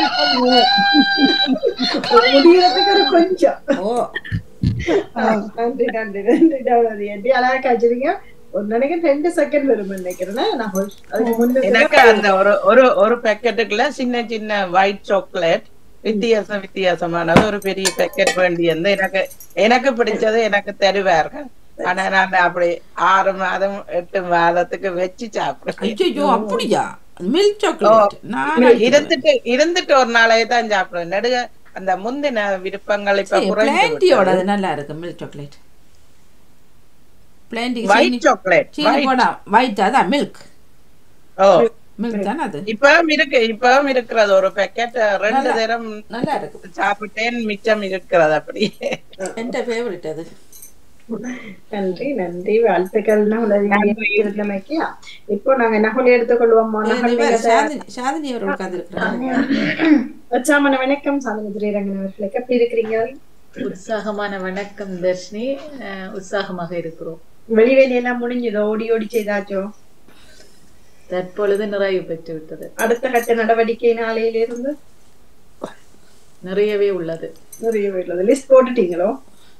முடியறதுக்கு ஒரு கொஞ்சம் ஓ ஆ, நன்றி நன்றி நன்றி நன்றி எப்படி அழகா காய்ச்சறீங்க ஒரு நினைக்கிறேன் ரெண்டு செகண்ட் வரும் நினைக்கிறேன் நான் அதுக்கு முன்னுக்கு எனக்கு அந்த ஒரு ஒரு ஒரு பேக்கெட்டுக்குள்ள சின்ன சின்ன ஒயிட் சாக்லேட் வித்தியாசம் வித்தியாசமானது ஒரு பெரிய பேக்கெட் வேண்டி வந்து எனக்கு எனக்கு பிடிச்சது எனக்கு தருவார்கள் ஆனா நான் அப்படி ஆறு மாதம் எட்டு மாதத்துக்கு வச்சு சாப்பிடுவேன் ஐயோ அப்படியா மில்க் சாக்லேட் நான் இருந்துட்டு இருந்துட்டு ஒரு நாளையே தான் சாப்பிடுவேன் நடுக அந்த முந்தின விருப்பங்கள் இப்ப குறைந்து பிளான்டியோட அது நல்லா இருக்கு milk chocolate plenty white chocolate சீனி போட ஒயிட் அதான் மில்க் ஓ மில்க் தானே அது இப்பவும் இருக்கு இப்பவும் இருக்கிறது ஒரு பேக்கெட் ரெண்டு தரம் நல்லா இருக்கு சாப்பிட்டேன் மிச்சம் இருக்கிறது அப்படியே எந்த ஃபேவரட் அது நன்றி நன்றி வாழ்த்துக்கள் நகுலி இருந்தமைக்கு இப்போ நாங்க நகுலி எடுத்துக்கொள்வோமா நகுல் இவர் நீங்க சாந்தினி சாந்தினி அவர் உட்கார்ந்து இருக்கிறாங்க வச்சாமன வணக்கம் சாமி திரீரங்கன் அவர்களுக்கு எப்படி இருக்கிறீங்க உற்சாகமான வணக்கம் தர்ஷினி அஹ், உற்சாகமாக இருக்கிறோம் வெளி வெளியெல்லாம் முடிஞ்சதோ ஓடி ஓடி செய்தாச்சோ தற்பொழுது நிறைவு பெற்று விட்டது அடுத்த கட்ட நடவடிக்கை நாளையிலிருந்து நிறையவே உள்ளது நிறைய உள்ளது லிஸ்ட் போட்டுட்டீங்களோ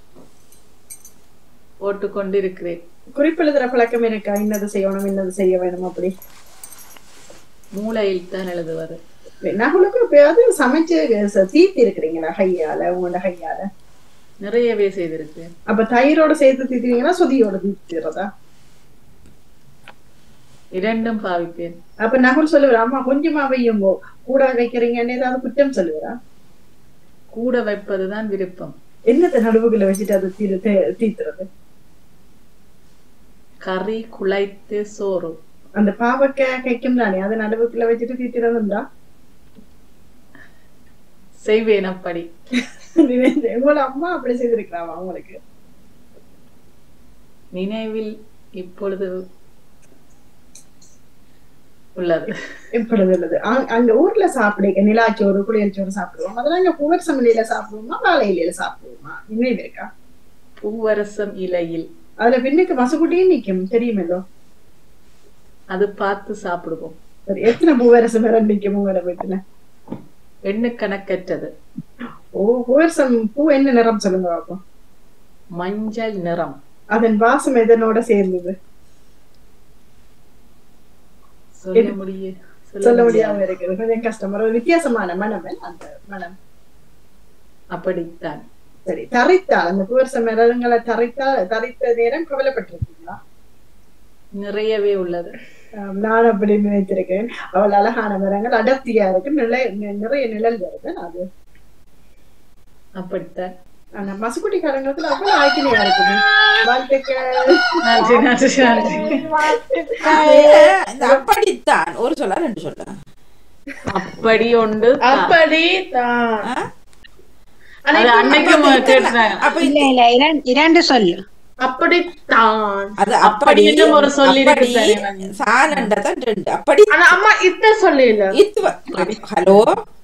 போட்டு கொண்டிருக்கிறேன் குறிப்பெழுதுற பழக்கம் இருக்கா இன்னது செய்யணும் இன்னது செய்ய வேணும் அப்படி மூளையில் தான் எழுதுவது நகுலுக்கு எப்பயாவது சமைச்சு ச- தீத்தி இருக்கிறீங்களா ஹையால உங்களோட ஹையால நிறையவே செய்திருக்கிறேன் அப்ப தயிரோட சேர்த்து தீத்துவீங்களா சுதியோட தீத்துறதா இரண்டும் பாவிப்பேன் அப்ப நகுல் சொல்லுவார் அம்மா கொஞ்சமா வையுங்கோ கூட வைக்கிறீங்கன்னு ஏதாவது குற்றம் சொல்லுவாரா கூட வைப்பதுதான் விருப்பம் என்னத்த நடுவுகளை வச்சுட்டு அது தீ தே- தீத்துறது கறி குழைத்து சோறு அந்த பாவக்காய் கைக்கும் தானே அதை நடுவுக்குள்ள வச்சுட்டு தீத்துறதுண்டா செய்வேன் அப்படி உங்களோட அம்மா அப்படி செய்திருக்கலாமா உங்களுக்கு நினைவில் இப்பொழுது உள்ளது இப்பொழுது உள்ளது அங்க- அங்க ஊர்ல சாப்பிடுங்க நிலாச்சோறு குளியல்சோறு சாப்பிடுவோம் அதெல்லாம் இங்க புவர் சமநிலையில சாப்பிடுவோமா வாழை இலையில சாப்பிடுவோமா நினைவு இருக்கா பூவரசம் இலையில் அதுல பின்னுக்கு மசக்குட்டியும் நிக்கும் தெரியுமல்லோ அது பார்த்து சாப்பிடுவோம் சரி எத்தனை பூவரசம் மரம் நிக்கும் உங்களோட வீட்டுல எண்ணு கணக்கற்றது ஓ பூவரசம் பூ என்ன நிறம் சொல்லுங்க பாப்போம் மஞ்சள் நிறம் அதன் வாசம் எதனோட சேர்ந்தது சொல்ல முடிய சொல்ல முடியாம இருக்குது கொஞ்சம் கஷ்டம் ஒரு வித்தியாசமான மனம் என்ன அந்த மனம் அப்படித்தான் சரி தரைத்தால் அந்த பூவரச மரங்களை தரைத்தால் தரைத்த நேரம் கவலைப்பட்டிருக்கீங்களா நிறையவே உள்ளது ஆம், நான் அப்படி நினைத்திருக்கேன் அவள் அழகான மரங்கள் அடர்த்தியா இருக்கு நிலை நி- நிறைய நிழல் வருது அது அப்படித்தான் ஆனா மசுக்குட்டி காலங்கத்துல அவ்வளவு ஆக்கினியா இருக்குது வாழ்த்துக்கள் நன்றி நன்றி நன்றி இந்த அப்படித்தான் ஒரு சொல்ல ரெண்டு சொல்ல அப்படி ஒன்று தான். அப்படி தான் ஆ? அது அன்னைக்கும் கேட்டுறாங்க அப்ப இல்ல இல்ல இரண்டு இரண்டு சொல்லு அப்படித்தான் அது அப்படி அப்படின்னும் ஒரு சொல்லி இருக்கு அப்படி தானே வந்து. சாலண்டதான் ரெண்டு அப்படி ஆனா அம்மா இத்த சொல்லல இத்து ஹலோ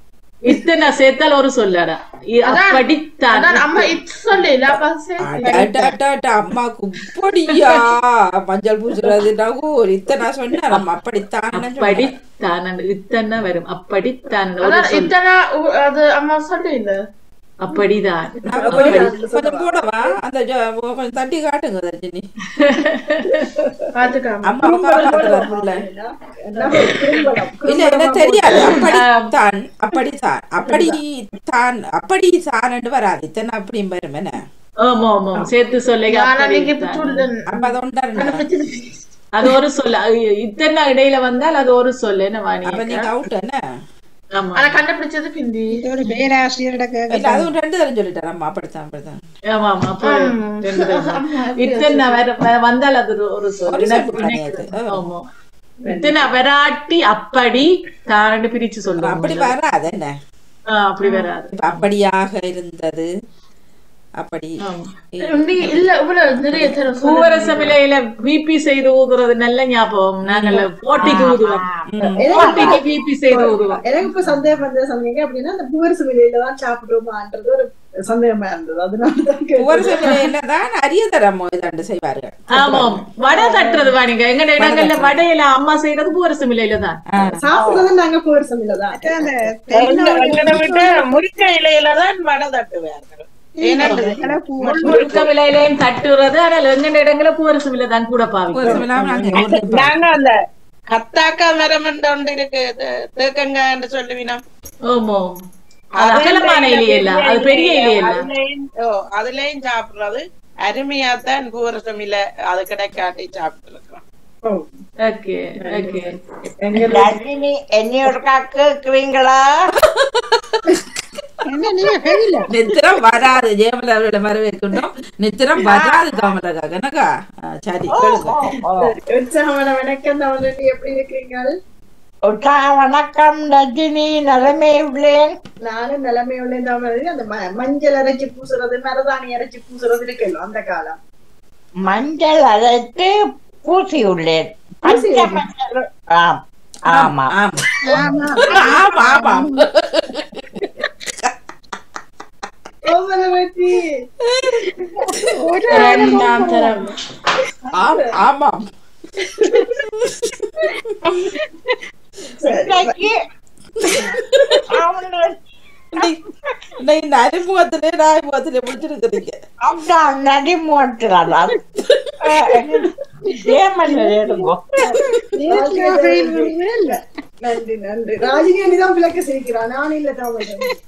இத்தனை சேர்த்தால் ஒரு சொல்லடா இ- அதான் அப்படித்தான் அதான் அம்மா இட்ஸ் சொல்லல அப்ப சேர்த்து அடாடாடாடா, அம்மாக்கு இப்படியா மஞ்சள் பூசுறது ஒரு இத்தனை சொன்னா நம்ம அப்படித்தான் அப்படித்தான் இத்தனை வரும் அப்படித்தான் ஒரு அதான் சொல். இத்தனை உ- அது அம்மா சொல்லல அப்படிதான் கொஞ்சம் போடவா அந்த ஜ- கொஞ்சம் தட்டி காட்டுங்க தர்ஜினி பாத்துக்காம அம்மா காட்டுறாரு புள்ள. நம்ம திரும்பலாம். இல்ல எனக்கு தெரியாது அப்படித்தான் அப்படித்தான் அப்படித்தான் அப்படித்தான் வராது இத்தனை அப்படியும் வரும் என்ன ஆமா ஆமா சேர்த்து சொல்லுங்க ஆனா நீங்க இப்ப அப்படித்தான். சொல்லுங்க அப்ப அதை உண்டாருங்க அது ஒரு சொல்ல இத்தனை இடையில வந்தால் அது ஒரு சொல்லு என்ன வாணி அப்ப நீங்க அவுட் என்ன ஆமா ஆனா கண்டுபிடிச்சது பிந்தி ஒரு பேராசிரியர்கிட்ட கேட்க இல்ல அதுவும் ரெண்டு தரம் சொல்லிட்டேன் அம்மா அப்படித்தான் அப்படித்தான் ஆமா ஆமா அப்போ ரெண்டு தடவை. இத்தனை வர- வ- வந்தால் அது ஒரு- ஒரு சொல் ஒரு எனக்கு சொல் கிடையாது. ஆமா இத்தனை வராட்டி அப்படி தாரண்டு பிரிச்சு சொல்லுவாங்க அப்படி வராது என்ன ஆ, அப்படி வராது இப்ப அப்படியாக இருந்தது அப்படி ஆமா. நீ இல்ல இவ்வளவு நிறைய தரம் சொல்லுங்க. பூவரச விலையில பிபி செய்து ஊதுறது நல்ல ஞாபகம் நாங்கள் போட்டிக்கு ஊதுவோம் போட்டிக்கு பிபி செய்து ஊதுவோம் எனக்கு இப்ப சந்தேகம் வந்த சொன்னீங்க அப்படின்னா அந்த பூவரசு விலையில தான் சாப்பிடுவோமான்றது ஒரு சந்தேகமா இருந்தது அதனாலதான் கேட்டேன். ஒரு சில தான் அரிய தரமோ இதாண்டு செய்வார்கள் ஆமாம் வடை தட்டுறது வாணிங்க எங்கட இடங்கள்ல வடையில அம்மா செய்யறது பூவரச விலையில தான் சாப்பிடுறது நாங்க பூவரசு விலைதான் அந்த எங்களை விட்டு முறிக்க இலையில தான் வடை தட்டுவார்கள் ஏனென்று முழுக்க விலையிலையும் தட்டுறது ஆனால் எங்கட இடங்கள்ல பூவரச விலை தான் கூட ஒரு பாவிக்கிறோம் சில நாள் நாங்க ஊர்ல இருப்போம். நாங்க அந்த கத்தாக்கா மரம் என்று ஒன்று இருக்கு தே- தேக்கங்காய் என்று சொல்லுவினோம் ஆமா அது அகலமான இலையே இல்ல அது பெரிய இலையே இல்ல அதுலயும் ஓ, அதுலயும் சாப்பிடுறது அருமையாத்தான் பூரசம் இல்ல அது கிடைக்காட்டி சாப்பிட்டு இருக்கிறோம் ஓகே ஓகே ரஜினி என்னையோட கேக்குறீங்களா என்ன நீங்க கேட்கல நித்திரம் வராது ஜெயமலா அவர்களை வரவேற்கின்றோம் நித்திரம் வராது தாமரகா கனகா ஆ, சரி கேளுங்க உற்சாகமான வணக்கம் தமிழ் எப்படி இருக்கிறீங்க உட்டா வணக்கம் ரஜினி நலமே உள்ளேன் நானும் நிலைமையுள்ள தமிழ் அந்த ம- மஞ்சள் அரைச்சு பூசுறது மரதாணி அரைச்சு பூசுறது இருக்குல்ல அந்த காலம் மஞ்சள் அரைத்து பூசி உள்ளேன் பூசி பச்சை மஞ்சள் ஆம் ஆமா ஆமா ஆமா ஆமா கோமலவதி இரண்டாம் தரம் ஆமா ஆமாம் இன்னைக்கு அவனு இந்த இந்த அறிமுகத்திலே நாய்முகத்திலே முடிச்சிருக்கிறீங்க அதான் நடிமோட்டுறான் ஏமல்ல எடுங்கோ நன்றி நன்றி ராஜினி தான் விளக்க சிரிக்கிறான் நான் இல்ல தமிழ்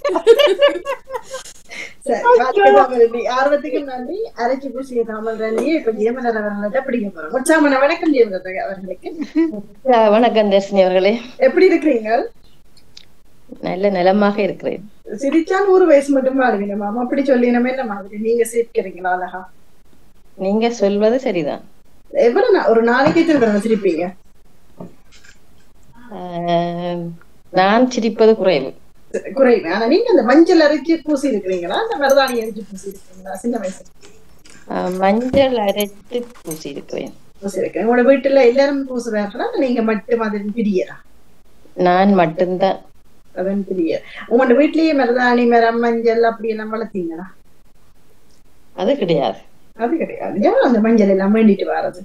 சரி வாழ்க்கை தமிழ் ஆர்வத்துக்கு நன்றி அரைச்சி பூசிய தமிழ் ரணியை இப்ப ஜெயமலர் அவர்கள்ட்ட பிடிக்க போறோம் உற்சாகமான வணக்கம் ஜெயமலர் அவர்களுக்கு வணக்கம் தர்ஷினி அவர்களே எப்படி இருக்கிறீங்க நல்ல நலமாக இருக்கிறேன் சிரிச்சா நூறு வயசு மட்டும் வாழ்வீங்க மாமா அப்படி சொல்லி நம்ம என்ன மாதிரி நீங்க சிரிக்கிறீங்களா அழகா நீங்க சொல்வது சரிதான் எவ்வளவு நா- ஒரு நாளைக்கு எத்தனை தடவை சிரிப்பீங்க ஆஹ், நான் சிரிப்பது குறைவு குறைவு ஆனா நீங்க அந்த மஞ்சள் அரைச்சி பூசி இருக்கிறீங்களா அந்த மருதாணி அரைச்சி பூசி இருக்கிறீங்களா சின்ன வயசு ஆஹ், மஞ்சள் அரைத்து பூசி இருக்கிறேன் பூசி இருக்கிறேன் உங்களோட வீட்டுல எல்லாரும் பூசுறாங்களா இல்ல நீங்க மட்டும் அதன் பிரியரா நான் மட்டும்தான் அதன் பிரியர் உங்களோட வீட்லயே மருதாணி மரம் மஞ்சள் அப்படி எல்லாம் வளர்த்தீங்களா அது கிடையாது அது கிடையாது ஏன் அந்த மஞ்சள் எல்லாம் வேண்டிட்டு வர்றது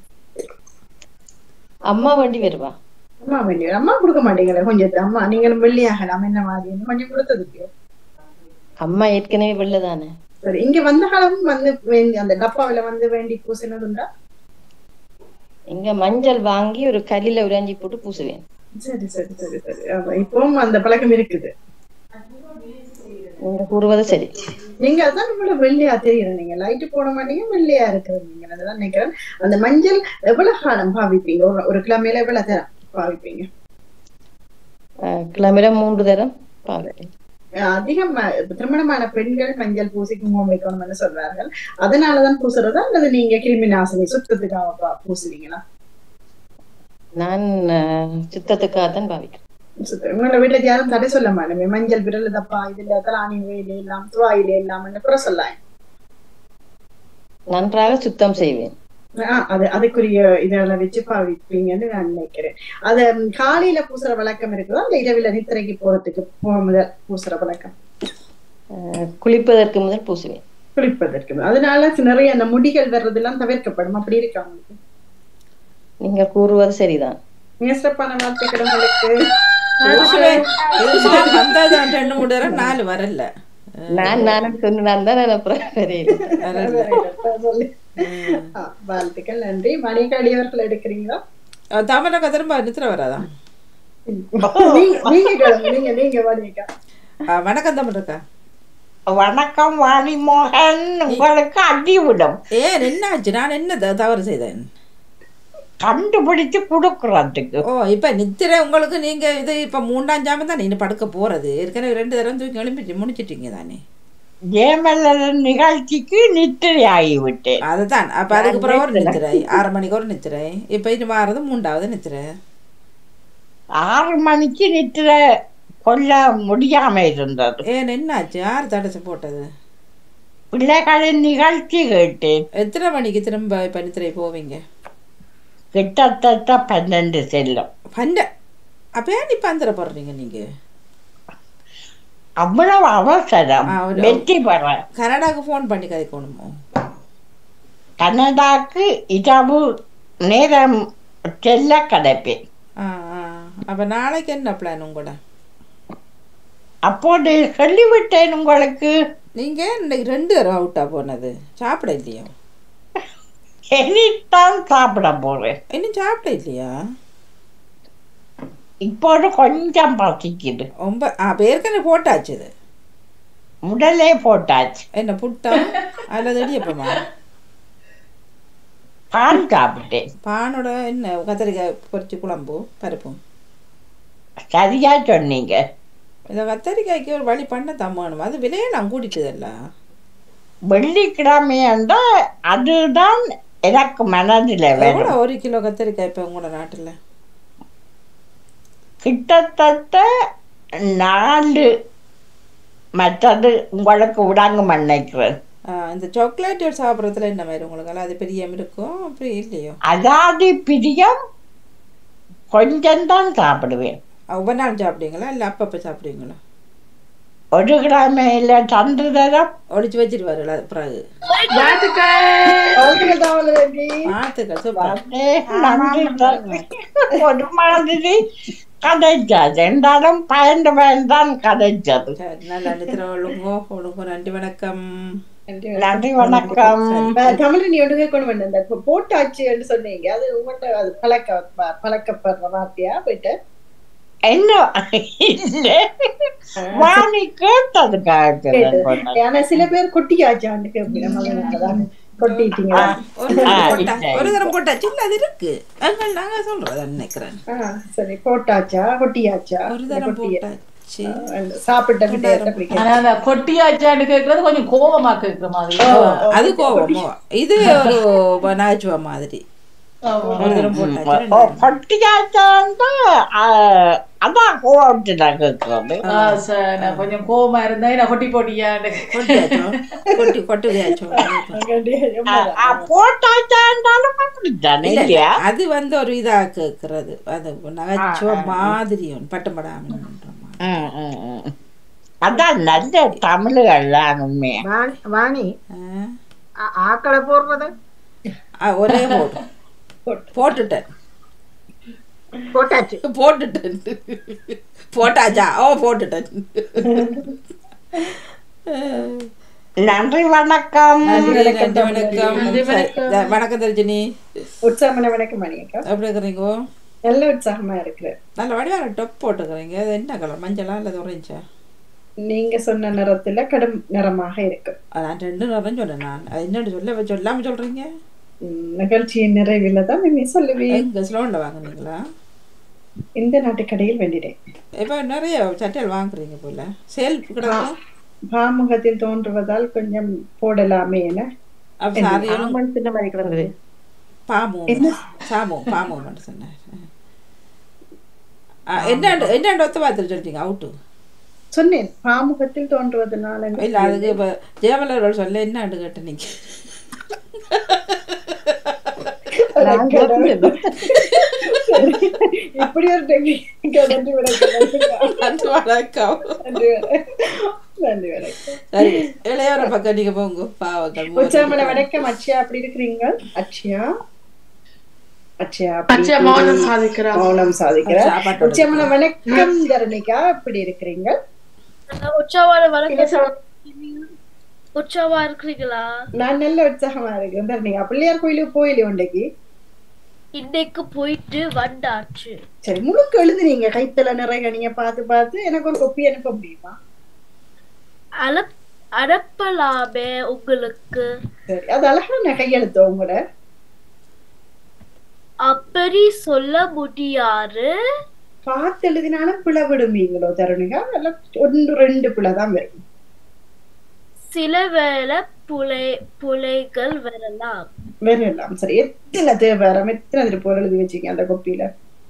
அம்மா வண்டி வருவா அம்மா வேண்டி அம்மா கொடுக்க மாட்டீங்களே கொஞ்சம் அம்மா நீங்களும் வெள்ளியாகலாம் என்ன மாதிரி கொஞ்சம் கொடுத்ததுக்கு அம்மா ஏற்கனவே வெள்ளதானே சரி இங்க வந்த காலமும் வந்து வேண்டி அந்த டப்பாவில வந்து வேண்டி பூசினதுண்டா இங்க மஞ்சள் வாங்கி ஒரு கல்லில உராஞ்சி போட்டு பூசுவேன் சரி சரி சரி சரி ஆமா, இப்பவும் அந்த பழக்கம் இருக்குது நீங்க கூறுவது சரி நீங்க அதான் இவ்வளவு வெள்ளையா தெரியுது நீங்க லைட் போட மாட்டீங்க வெள்ளையா இருக்கிறது நீங்க அதுதான் நினைக்கிறேன் அந்த மஞ்சள் எவ்வளவு காலம் பாவிப்பீங்க ஒரு ஒரு கிழமையில எவ்வளவு தரம் பாவிப்பீங்க ஆஹ், கிளம்பிட மூன்று தரம் பார்க்கிறேன் அஹ் அதிகம் அஹ், திருமணமான பெண்கள் மஞ்சள் பூசி குங்குமம் வைக்கணும்னு சொல்றார்கள் அதனாலதான் பூசுறதா அல்லது நீங்க கிருமி நாசினி சுத்தத்துக்காக பா- பூசுவீங்களா நான் ஆஹ், சுத்தத்துக்காக தான் பாவிக்கிறேன் சுத்த- உங்களோட வீட்டுல யாரும் தடை சொல்ல மாட்டோமே மஞ்சள் விரல் தப்பா இதுல தலானி வேலி எல்லாம் துவாயில எல்லாம் குறை சொல்லலாம் நன்றாக சுத்தம் செய்வேன் ஆ, அது அதுக்குரிய இதெல்லாம் வச்சு பாவிப்பீங்கன்னு நான் நினைக்கிறேன் அது ம், காலையில பூசுற வழக்கம் இருக்குதா இல்ல இரவில நித்திரைக்கு போறதுக்கு போக முதல் பூசுற வழக்கம் அஹ், குளிப்பதற்கு முதல் பூசுவேன் குளிப்பதற்கு அதனால நிறைய அந்த முடிகள் வர்றதெல்லாம் தவிர்க்கப்படும் அப்படி இருக்கா உங்களுக்கு நீங்க கூறுவது சரிதான் மிக சிறப்பான வார்த்தைகள் உங்களுக்கு புருஷன் புருஷன் வந்தது ரெண்டு மூணு தடவை நாலு வரல நான் நானும் சொன்னான் தான் நினைப்புறேன் வரையில வரல சொல்லு. ஆ, வாழ்த்துக்கள் நன்றி மணிகாடி அவர்கள் எடுக்கிறீங்களா தமிழக திரும்ப நித்திர வராதான் நீங்க நீங்க கேளுங்க, நீங்க நீங்க மணிகா ஆ, வணக்கம் தமிழக்கா வணக்கம் வாணிமோகன் உங்களுக்கு அடிவிடும் ஏன் என்ன ஆச்சு நான் என்ன த- தவறு செய்தேன் கண்டுபிடிச்சு கொடுக்கறதுக்கு ஓ இப்ப நித்திரை உங்களுக்கு நீங்க இது இப்ப மூன்றாம் ஜாமம் தானே இன்னும் படுக்க போறது ஏற்கனவே ரெண்டு தடவை தூக்கி எழுப்பிட்டு முடிச்சிட்டீங்க தானே ஜெயமலர் நிகழ்ச்சிக்கு நித்திரை ஆகிவிட்டேன் அதுதான் அப்ப அதுக்கு பிறகு ஒரு நித்திரை ஆறு மணிக்கு ஒரு நித்திரை இப்ப இது மாறது மூன்றாவது நித்திரை ஆறு மணிக்கு நித்திரை கொல்ல முடியாம இருந்தது ஏன் என்னாச்சு யார் தடசை போட்டது பிள்ளைகளின் நிகழ்ச்சி கேட்டேன் எத்தனை மணிக்கு திரும்ப இப்ப நித்திரை போவீங்க கிட்டத்தட்ட பன்னெண்டு செல்லும் பண்ட அப்ப ஏன் இப்ப அந்தர போடுறீங்க நீங்க அவ்வளவு அவசரம் ஆ, ஒரு- வெற்றி பெற கனடாக்கு ஃபோன் பண்ணி கதைக்கணுமோ கனடாக்கு இரவு நேரம் செல்ல கிடைப்பேன் ஆ ஆ அப்ப நாளைக்கு என்ன பிளான் உங்களோட அப்போது சொல்லிவிட்டேன் உங்களுக்கு நீங்க இன்னைக்கு ரெண்டு தடவை அவுட்டா போனது சாப்பிட இல்லையா இனித்தான் சாப்பிட போறேன் இன்னும் சாப்பிட இல்லையா இப்போது கொஞ்சம் பசிக்குது ரொம்ப ஆ அப்ப ஏற்கனவே போட்டாச்சு இது முதலே போட்டாச்சு என்ன புட்டா அல்லது இடியப்பமா பால் சாப்பிட்டேன் பானோட என்ன கத்திரிக்காய் பொரிச்சு குழம்பு பருப்பும் சரியா சொன்னீங்க இந்த கத்தரிக்காய்க்கு ஒரு வழி பண்ண தம்மானும் அது விலையை நான் கூட்டிட்டதல்ல வெள்ளிக்கிழமை என்றால் அதுதான் எனக்கு மனதில் எவ்வளோ வரும் ஒரு கிலோ கத்தரிக்காய் இப்போ உங்களோட நாட்டில் கிட்டத்தட்ட நாலு மற்றது உங்களுக்கு விடாங்க நினைக்கிறேன் இந்த சாக்லேட் சாப்பிட்றதுல என்ன மாதிரி உங்களுக்கு அது பிரியம் இருக்கும் அப்படி இல்லையோ அதாவது பிரியம் கொஞ்சம்தான் சாப்பிடுவேன் ஒவ்வொரு நாள் சாப்பிடுவீங்களா இல்லை அப்பப்போ சாப்பிடுவீங்களா ஒரு கிழமையில தந்து தரம் ஒடிச்சு வச்சிருவாரு அது பிறகு வாழ்த்துக்கள் தாமரை வாழ்த்துக்கள் சூப்பர் நன்றி தம்பி. ஒரு மாதிரி கதைச்சாது என்றாலும் பயந்து பயன்தான் கதைச்சது சரி நல்லா நித்திர ஒழுங்கோ ஒழுங்கோ நன்றி வணக்கம் நன்றி வணக்கம் தமிழ் நீ ஒழுங்கே கொண்டு வந்த இந்த இப்போ போட்டாச்சு என்று சொன்னீங்க அது உங்கள்கிட்ட அது பழக்க ப- பழக்கப்படுற வார்த்தையா போயிட்டு என்ன இல்ல வாணி கேட்டதுக்காக கேட்டது. சொன்னேன். ஆனா சில பேர் கொட்டியாச்சான்னு கேட்பீங்க அதனாலதான் கொட்டிட்டீங்க ஒரு தரம் ஆ, போட்டா இல்லை. ஒரு தரம் போட்டாச்சு இல்லை அது இருக்கு அங்க நாங்க சொல்றத நினைக்கிறேன் ஆ, சரி போட்டாச்சா கொட்டியாச்சா ஒரு இந்த தரம் கொட்டிய- போட்டாச்சு ஆ, சாப்பிட்ட விடயத்தை அப்படி ஆனா அந்த கொட்டியாச்சான்னு கேக்குறது கொஞ்சம் கோபமா கேக்குற மாதிரி அது கோவமோ இது ஒரு நகைச்சுவை மாதிரி ஒரு தரம் போட்டாச்சு ரெண்டு ஓ, தரம். கொட்டியாச்சான் அதான் கோவத்துல கேட்கறது ஆ, சரி, நான் கொஞ்சம் கோபமா இருந்தா நான் கொட்டி போட்டியான்னு கொட்டியாச்சோ கொட்டி கொட்டுதையாச்சோ போட்டாச்சான்றாலும் அப்படித்தானே இல்ல, இல்ல, இல்லையா அது வந்து ஒரு இதா கேக்குறது அது நகைச்சுவை மாதிரியும் பட்டப்படாமல் ம், ம், ம். அதான் நல்ல தமிழ்கள்லாம் உண்மையா வாணி வாணி ஆ- ஆக்களை போடுறது ஒரே போட்டு போட்டுட்டேன் போட்டாச்சு போட்டுட்டேன் போட்டாச்சா ஓ போட்டுட்டேன் நன்றி வணக்கம் நன்றி நன்றி வணக்கம் சரி, த- வணக்கம் தர்ஜினி உற்சாகமான வணக்கம் மணியக்கா எப்படி இருக்கிறீங்க நல்ல உற்சாகமா இருக்கிறேன் நல்ல வடிவான டொப் போட்டுக்கிறீங்க அது என்ன கலர் மஞ்சளா இல்லை ஒரேஞ்சா நீங்க சொன்ன நிறத்துல கடும் நிறமாக இருக்கு நான் ரெண்டு நிறம் சொன்னேன் நான் அது என்னன்னு சொல்ல சொல்லாம சொல்றீங்க ம், நிகழ்ச்சியின் நிறைவில் தான் நீ சொல்லுவேன் எங்க ஸ்லோன்ல வாங்குனீங்களா இந்த நாட்டு கடையில் வேண்டினேன் இப்போ நிறைய சட்டைகள் வாங்குறீங்க போல சேல் கிடக்கும் பாமுகத்தில் தோன்றுவதால் கொஞ்சம் போடலாமே என அப்ப சாரியும் ஆமன் சின்ன மாதிரி கிடந்தது பாமு சாமு பாமு மட்டும் சொன்னேன் ஆ, என்னண்டு என்னண்டு ஒத்த பார்த்துட்டு சொல்லிட்டீங்க அவுட்டு சொன்னேன் பாமுகத்தில் தோன்றுவதனால் என்று இல்ல அதுக்கு இப்போ ஜெயமலர்கள் சொல்ல என்னண்டு கேட்ட நீங்க நான் கேட்டது. இப்படி ஒரு டெக்னிக் நன்றி வணக்கம் நன்றி வணக்கம் நன்றி வணக்கம் நன்றி வணக்கம் சரி இளையோர பக்கம் நீங்க போங்க பாவங்கள் உச்சாமல வணக்கம் அச்சயா அப்படி இருக்கிறீங்க அச்சயா அச்சயா அப்படி அச்சயா மௌனம் சாதிக்கிறா. மௌனம் சாதிக்கிறார் சாப்பாட்டோட உச்சாமல வணக்கம் தரணிகா எப்படி இருக்கிறீங்க உற்சாவான வணக்கம் உற்சாவா இருக்கிறீங்களா நான் நல்ல உற்சாகமா இருக்கேன் தரணிகா பிள்ளையார் கோயிலுக்கு போயிலே உண்டைக்கு இன்னைக்கு போயிட்டு வந்தாச்சு சரி முழுக்க எழுதுனீங்க கைத்தல நிறைய நீங்க பார்த்து பார்த்து எனக்கு ஒரு கொப்பி அனுப்ப முடியுமா அலப் அனுப்பலாமே உங்களுக்கு சரி அது அழகான கையெழுத்து உங்களோட அப்படி சொல்ல முடியாது பார்த்து எழுதினாலும் பிழை விடுவீங்களோ தருணிகா இல்ல ஒன்று ரெண்டு பிழை தான் வரும் சில வேளை புலை புலைகள் வரலாம் வரலாம் சரி எத்தனை தேவாரம் எத்தனை திருப்பூர் எழுதி வச்சீங்க அந்த கொப்பியில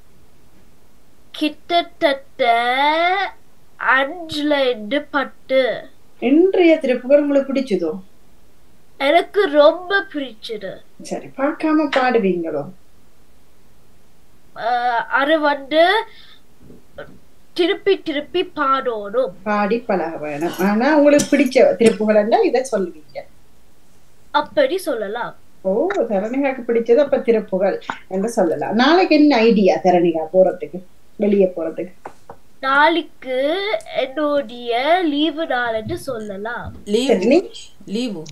கிட்டத்தட்ட அஞ்சுல இருந்து பத்து இன்றைய திருப்புகழ் உங்களுக்கு பிடிச்சதோ எனக்கு ரொம்ப பிடிச்சது சரி பார்க்காம பாடுவீங்களோ அஹ், அது வந்து திருப்பி திருப்பி பாடணும் பாடி பழக வேணும் ஆனா உங்களுக்கு பிடிச்ச திருப்புகழ் இதை சொல்லுவீங்க அப்படி சொல்லலாம் ஓ தரணிகாக்கு பிடிச்சது அப்ப திருப்புகழ் என்று சொல்லலாம் நாளைக்கு என்ன ஐடியா தரணிகா போறதுக்கு வெளியே போறதுக்கு நாளைக்கு என்னுடைய லீவு நாள் என்று சொல்லலாம் லீவு லீவு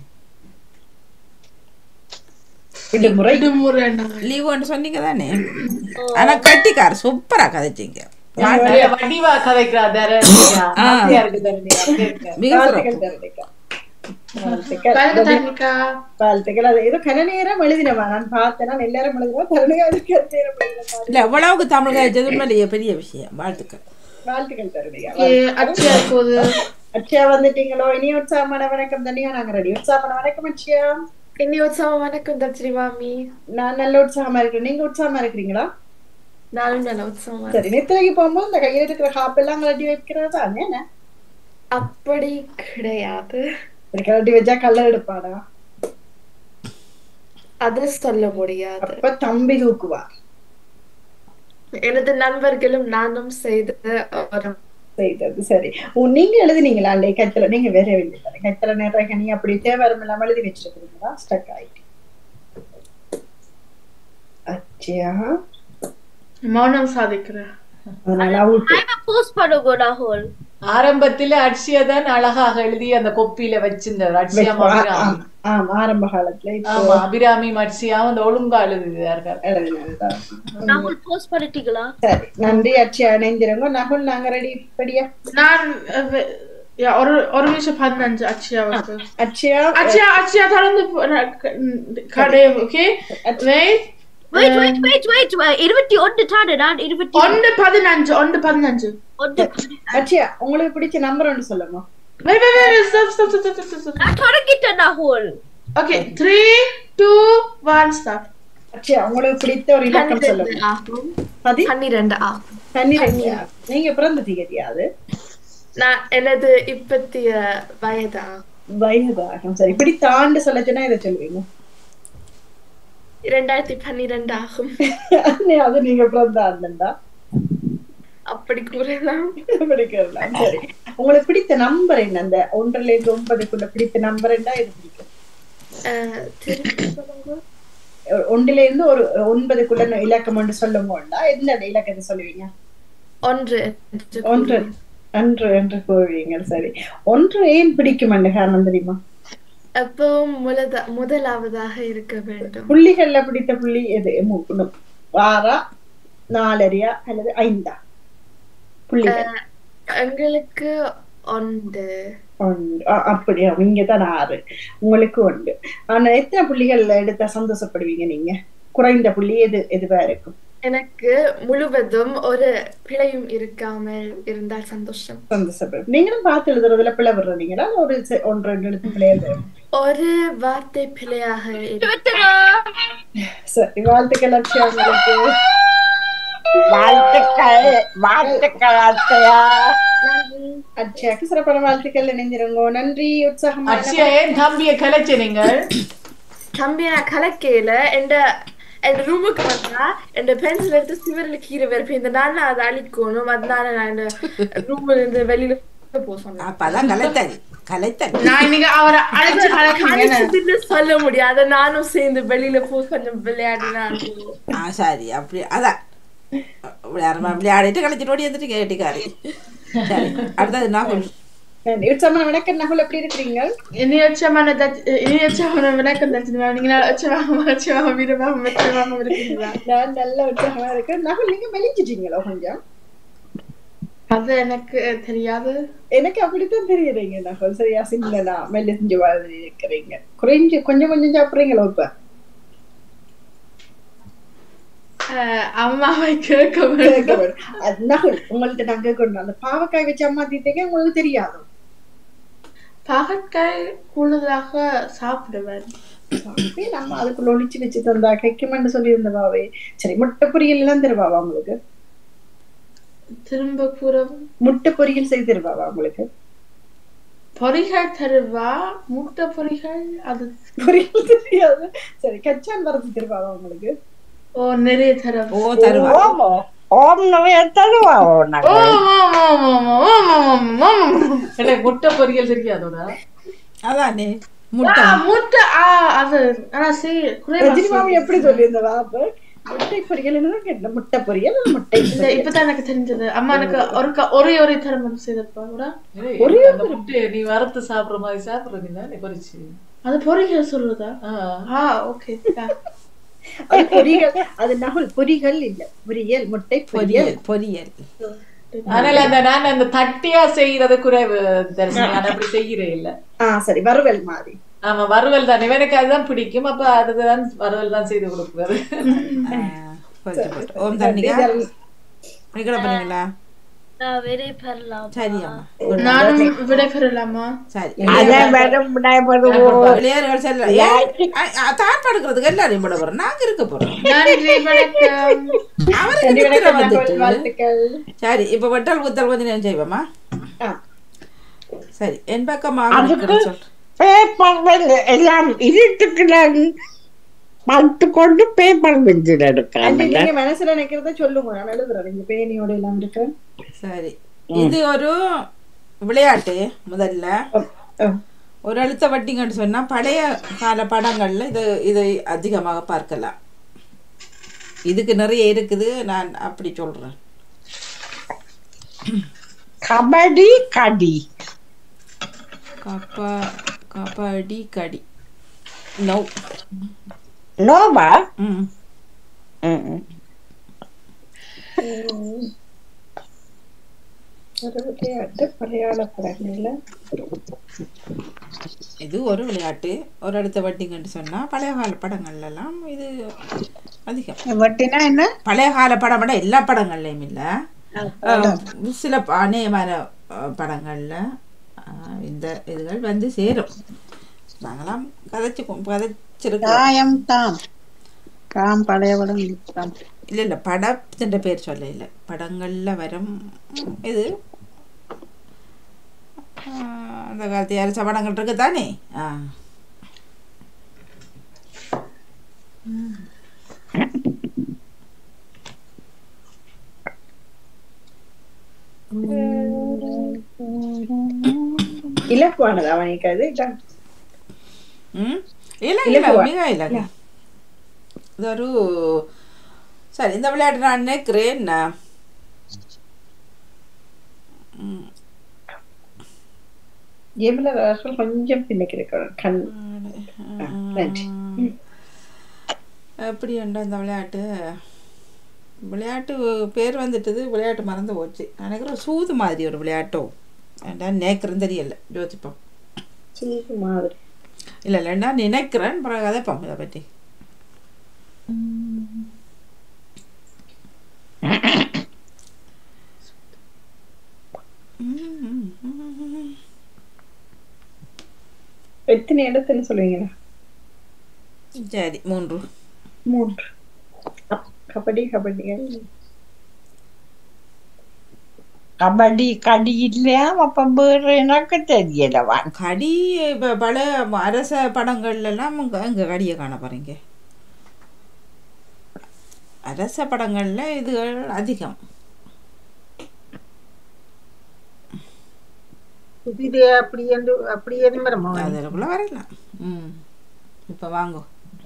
விடுமுறை விடுமுறை லீவுன்னு சொன்னீங்க தானே ஆனா கட்டிக்கார சூப்பரா கதைச்சீங்க நிறைய வடிவா கதைக்கிறா தரணிகா. ஆசையா இருக்கு தரணிகா, கேட்க. மிக வாழ்த்துக்கள் தரணிகா வாழ்த்துக்கள். வாழ்த்துக்கள் தரணிகா. வாழ்த்துக்கள் அது ஏதோ கன நேரம் எழுதினவா நான் பார்த்தேன் நான் எல்லாரும் எழுதுவா தரணிகா அதுக்கு கன நேரம் எழுதினவா. இல்ல எவ்வளவுக்கு தமிழ் கதைச்சது உண்மையிலேயே பெரிய விஷயம் வாழ்த்துக்கள் வாழ்த்துக்கள் தரணிகா ஏ, அச்சயா இப்போது அச்சயா வந்துட்டீங்களோ இனி உற்சாகமான வணக்கம் தனியா நாங்க ரெடி உற்சாகமான வணக்கம் அச்சயா இனி உற்சாகம் வணக்கம் தர்ஜினி மாமி நான் நல்ல உற்சாகமா இருக்கிறேன் நீங்க உற்சாகமா இருக்கிறீங்களா நானும் நல்ல உற்சாகமா சரி நித்திரைக்கு போகும்போது இந்த கையில இருக்கிற ஹாப் எல்லாம் கழட்டி வைக்கிறதா என்ன அப்படி கிடையாது இப்படி கழட்டி வச்சா கலர் எடுப்பாடா அது சொல்ல முடியாது அப்ப தம்பி தூக்குவா எனது நண்பர்களும் நானும் செய்த ஒரு செய்தது சரி ஓ நீங்க எழுதுனீங்களா அன்றைய கத்துல நீங்க வேற எழுதி கத்துல நிறைய நீ அப்படி தேவாரம் இல்லாம எழுதி வச்சிருக்கீங்களா ஸ்டக் ஆயிட்டு அச்சியா மௌனம் சாதிக்கிறா அதனால அவுட் போஸ்ட் பண்ணுங்க ராகுல் ஆரம்பத்துல அட்சியா தான் அழகாக எழுதி அந்த கொப்பியில வச்சிருந்தார் அட்சியாம் அபிராமி ஆமா ஆரம்ப காலத்துல இப்போ ஆமா அபிராமி அட்சியாவும் அந்த ஒழுங்கா எழுதுகிறார்கள் எழுதினதுதான். ராகுல் போஸ்ட் பண்ணிட்டீங்களா சரி நன்றி அச்சியா இணைந்திருங்க நகுல் நாங்க ரெடி படியா நான் அஹ், வெ- யா, ஒரு ஒரு நிமிஷம் பதினஞ்சு அச்சியாவுக்கு அச்சியா அச்சியா அச்சியா தொடர்ந்து போ- நான் க- ம், கடை okay wait wait wait wait wait இருபத்தி ஒன்று தானே நான் இருபத்தி ஒன்று பதினஞ்சு ஒன்று பதினஞ்சு ஒன்று அச்சியா உங்களுக்கு பிடிச்ச நம்பர் ஒன்று சொல்லுங்க wait wait wait stop stop stop stop stop நான் தொடங்கிட்டேன் ராகுல் okay three two one stop அச்சியா உங்களுக்கு பிடித்த ஒரு இலக்கம் சொல்லுங்க ஆகும் பதி பன்னிரண்டு ஆகும் பன்னிரெண்டு நீங்க பிறந்த திகதியா அது நான் எனது இப்பத்திய வயதா வயதாகும் சரி இப்படி தாண்டு சொல்ல சொன்னா இதை சொல்லுவீங்க இரண்டாயிரத்தி பன்னிரண்டு ஆகும் அது நீங்க பிறந்த ஆண்டுண்டா அப்படி கூறலாம் பிடிக்கலாம் சரி உங்களுக்கு பிடித்த நம்பர் என்ன அந்த ஒன்றுல இருந்து ஒன்பதுக்குள்ள பிடித்த நம்பர் என்ன இது பிடிக்கும் அஹ், திருப்பி சொல்லுங்க. ஒன்றுல இருந்து ஒரு ஒன்பதுக்குள்ள இலக்கம் ஒன்று சொல்லுங்கண்டா எந்த இலக்கத்தை சொல்லுவீங்க ஒன்று ஒன்று அன்று என்று கூறுவீங்க சரி ஒன்று ஏன் பிடிக்கும் அந்த காரணம் தெரியுமா எப்பவும் முதலா முதலாவதாக இருக்க வேண்டும் புள்ளிகள்ல பிடித்த புள்ளி எது மூ- நு- ஆறா நாலரியா அல்லது ஐந்தா புள்ளிகள் அஹ், எங்களுக்கு ஒன்று ஒன்று ஆ, அப்படியா இங்கதான் ஆறு உங்களுக்கு உண்டு ஆனா எத்தனை புள்ளிகள் எடுத்தா சந்தோஷப்படுவீங்க நீங்க குறைந்த புள்ளி எது எதுவா இருக்கும் எனக்கு முழுவதும் ஒரு பிழையும் இருக்காமல் இருந்தால் சந்தோஷம் சந்தோஷப்படும் நீங்களும் பார்த்து எழுதுறதுல பிள்ளை விடுறீங்களா இல்ல ஒரு செ- ஒன்று ரெண்டு எழுத்து பிள்ளை எழுதுறீங்க ஒரு வார்த்தை பிழையாக இருக்கு. சரி வாழ்த்துக்கள் அக்ஷயா உங்களுக்கு வாழ்த்துக்கள் வாழ்த்துக்கள் அத்தையா அக்ஷயாக்கு சிறப்பான வாழ்த்துக்கள் இணைஞ்சிருங்க நன்றி உற்சாகமான அட்சியா ஏன் தம்பியை கலைச்ச நீங்கள் தம்பி நான் கலக்கையில எந்த என் ரூமுக்கு வந்தா என் பென்சில் எடுத்து சிவரில் கீரை வெறுப்பேன் இந்த நாள் அதை அழிக்கணும் அதனால நான் இந்த ரூம்ல இருந்து வெளியில போக சொன்னேன் அப்பதான் கலைத்தறி கலைத்தறி நான் நீங்க அவரை அழைச்சு கலக்குறீங்க அழிச்சதுன்னு சொல்ல முடியாது நானும் சேர்ந்து வெளியில போய் கொஞ்சம் விளையாடினா ஆ சரி அப்படி அதான் விளையாட விளையாடிட்டு கழிச்சிட்டு ஓடி வந்துட்டு கேட்டிக்காரி சரி அடுத்தது நான் கொஞ்சம் உற்சாகமான வணக்கம் நகுல் எப்படி இருக்கிறீங்க இனி வச்சமான இனி வச்சமான விளக்கம் தச்சு நீங்க வச்சவாக வச்சவாக வீரமாக வச்சவாக இருக்கீங்களா நான் நல்ல உற்சாகமா இருக்கேன் நகுல் நீங்க மெலிஞ்சிட்டீங்களா கொஞ்சம் அது எனக்கு தெரியாது எனக்கு அப்படித்தான் தெரியுறீங்க நகுல் சரியா சின்னனா மெலிஞ்சு வாழ்ந்து இருக்கிறீங்க குறைஞ்சு கொஞ்சம் கொஞ்சம் சாப்பிடுறீங்களா இப்ப அஹ் அம்மாவை கேட்க கேட்க வேண்டும் வேணும். அது நகுல் உங்கள்ட்ட நான் கேட்கணும் அந்த பாவக்காய் வச்சு அம்மா தீத்தீங்க உங்களுக்கு தெரியாது பாகற்காய் கூடுதலாக சாப்பிடுவேன் அப்படியே நம்ம அதுக்குள்ள ஒளிச்சு வச்சு தந்தா கைக்குமென்று சொல்லியிருந்த பாவே சரி முட்டை பொரியல் எல்லாம் தருவாவா உங்களுக்கு திரும்ப கூற முட்டை பொரியல் செய்து தருவாவா உங்களுக்கு பொரிகள் தருவா முட்டை பொரிகள் அது பொரியல் தெரியாது சரி கச்சான் வரது தருவாவா உங்களுக்கு ஓ நிறைய தருவா ஓ தருவா ஓம் ஓம் நிறைய தருவா ஓ உனக்கு ஆமா, ஆமா, ஆமா, ஆமா, ஆமா, ஆமா. எனக்கு முட்டை பொரியல் தெரியாதோடா அதானே முட்டை ஆ, முட்டை ஆ அது ஆனா சரி குறைவா ரஜினி மாமி செய்யுது. எப்படி சொல்லியிருந்தவா அப்ப முட்டை பொரியல் தான் கேட்டேன் முட்டை பொரியல் இல்ல முட்டை இல்ல பொரியல். இப்பதான் எனக்கு தெரிஞ்சது அம்மா எனக்கு ஒரு க- ஒரே ஒரே தரம் செய்திருப்பாங்க ஏய், ஒரே அந்த முட்டையை நீ வறுத்து சாப்பிடுற மாதிரி சாப்பிடுற நீ தானே பொரிச்சு அது பொரிகள் சொல்றதா ஆ. ஆ ஓகே அது பொரியல் அது நகுல் பொரிகள் இல்ல பொரியல் முட்டை பொரியல் பொரியல் பொரியல் அதனால அந்த நான் அந்த தட்டியா செய்யறது குறைவு தரிசனி நான் அப்படி செய்யறே இல்ல ஆ சரி வறுவல் மாதிரி ஆமா வறுவல் தான் எனக்கு அதுதான் பிடிக்கும் அப்ப அதுதான் வறுவல் தான் செய்து கொடுக்குறது போச்சு, போச்சு. ஓம் தண்ணிக்கா நீங்கள பண்ணீங்களா நான் விடை பெறலாம் சரி அம்மா நானும் விடை பெறலாமா சரி அதை வரும் விடைபெறுவோம் விளையாடுகள் செல்ல ஏன்? அ- அ- தான் படுக்கிறதுக்கு எல்லாரும் விட போறோம் நாங்க இருக்க போறோம் நன்றி வணக்கம் அவருக்கு நன்றி நித்திரை வணக்கம் நகுல் வந்துட்டு வாழ்த்துக்கள் சரி இப்ப வெட்டல் குத்தல் கொஞ்சம் நேரம் செய்வோமா ஆ. சரி என் பக்கமாக இருக்கிற சொல் பேப்பர் எல்லாம் இருட்டுக்குள்ள பட்டு கொண்டு பேப்பர் வெஞ்சு அஞ்சு எடுக்காம நீங்க மனசுல நினைக்கிறத சொல்லுங்க நான் எழுதுறேன் நீங்க பேனியோட எல்லாம் இருக்கேன் சரி இது ஒரு விளையாட்டு முதல்ல ஆ. ஒரு எழுத்த வட்டிங்கன்னு சொன்னா பழைய கால படங்கள்ல இது இதை அதிகமாக பார்க்கலாம் இதுக்கு நிறைய இருக்குது நான் அப்படி சொல்றேன் கபடி கடி கப கபடி கடி நோ நோவா ம் ம். ஒரு விளையாட்டு மலையாள படங்கள்ல இது ஒரு விளையாட்டு ஒரு அடுத்த வட்டிங்கன்னு சொன்னா பழைய கால படங்கள்ல எல்லாம் இது அதிகம் வட்டினா என்ன பழைய கால படம் விட எல்லா படங்கள்லையும் இல்ல அஹ், சில ப- அநேகமான அஹ், படங்கள்ல அஹ், இந்த இதுகள் வந்து சேரும் நாங்களாம் கதைச்சு கொ- கதைச்சிருக்கோம் காயம் தாம் காம் பழைய படம் தாம் இல்ல இல்ல படத்தின் பேர் சொல்ல இல்ல படங்கள்ல வரும் இது அஹ், அந்த காலத்து அரிச படங்கள் இருக்கு தானே ஆ இலக்குவானதா அவனுக்கு இதான் ம் இல்லை இலகுவா. இல்லை மிக இலகு இது ஒரு சரி இந்த விளையாட்டு நான் நினைக்கிறேன் நான் ம், ஜெமில ராசல் கொஞ்சம் பின்னுக்கு இருக்கணும் கண் ஆ, நன்றி ம். எப்படி உண்டு இந்த விளையாட்டு விளையாட்டு பேர் வந்துட்டது விளையாட்டு மறந்து போச்சு நான் நினைக்கிறேன் சூது மாதிரி ஒரு விளையாட்டோ ஏன்டா நினைக்கிறேன் தெரியல யோசிப்போம் சூது மாதிரி இல்லை இல்லைன்னா நினைக்கிறேன் பிறகு அதை பார்ப்போம் இதை பற்றி எத்தனை இடத்துல சொல்லுவீங்களா சரி மூன்று மூன்று அப், கபடி கபடிகள் கபடி கடி இல்லையா அப்ப வேறு எனக்கு தெரியலவா கடி இப்போ பல அரச படங்கள்ல எல்லாம் அங்கே கடியை காண போகிறீங்க அரச படங்கள்ல இதுகள் அதிகம் புதிதே அப்படி என்று அப்படி எதுவும் வருமா அதுக்குள்ள வரலாம் ம் இப்போ வாங்கோ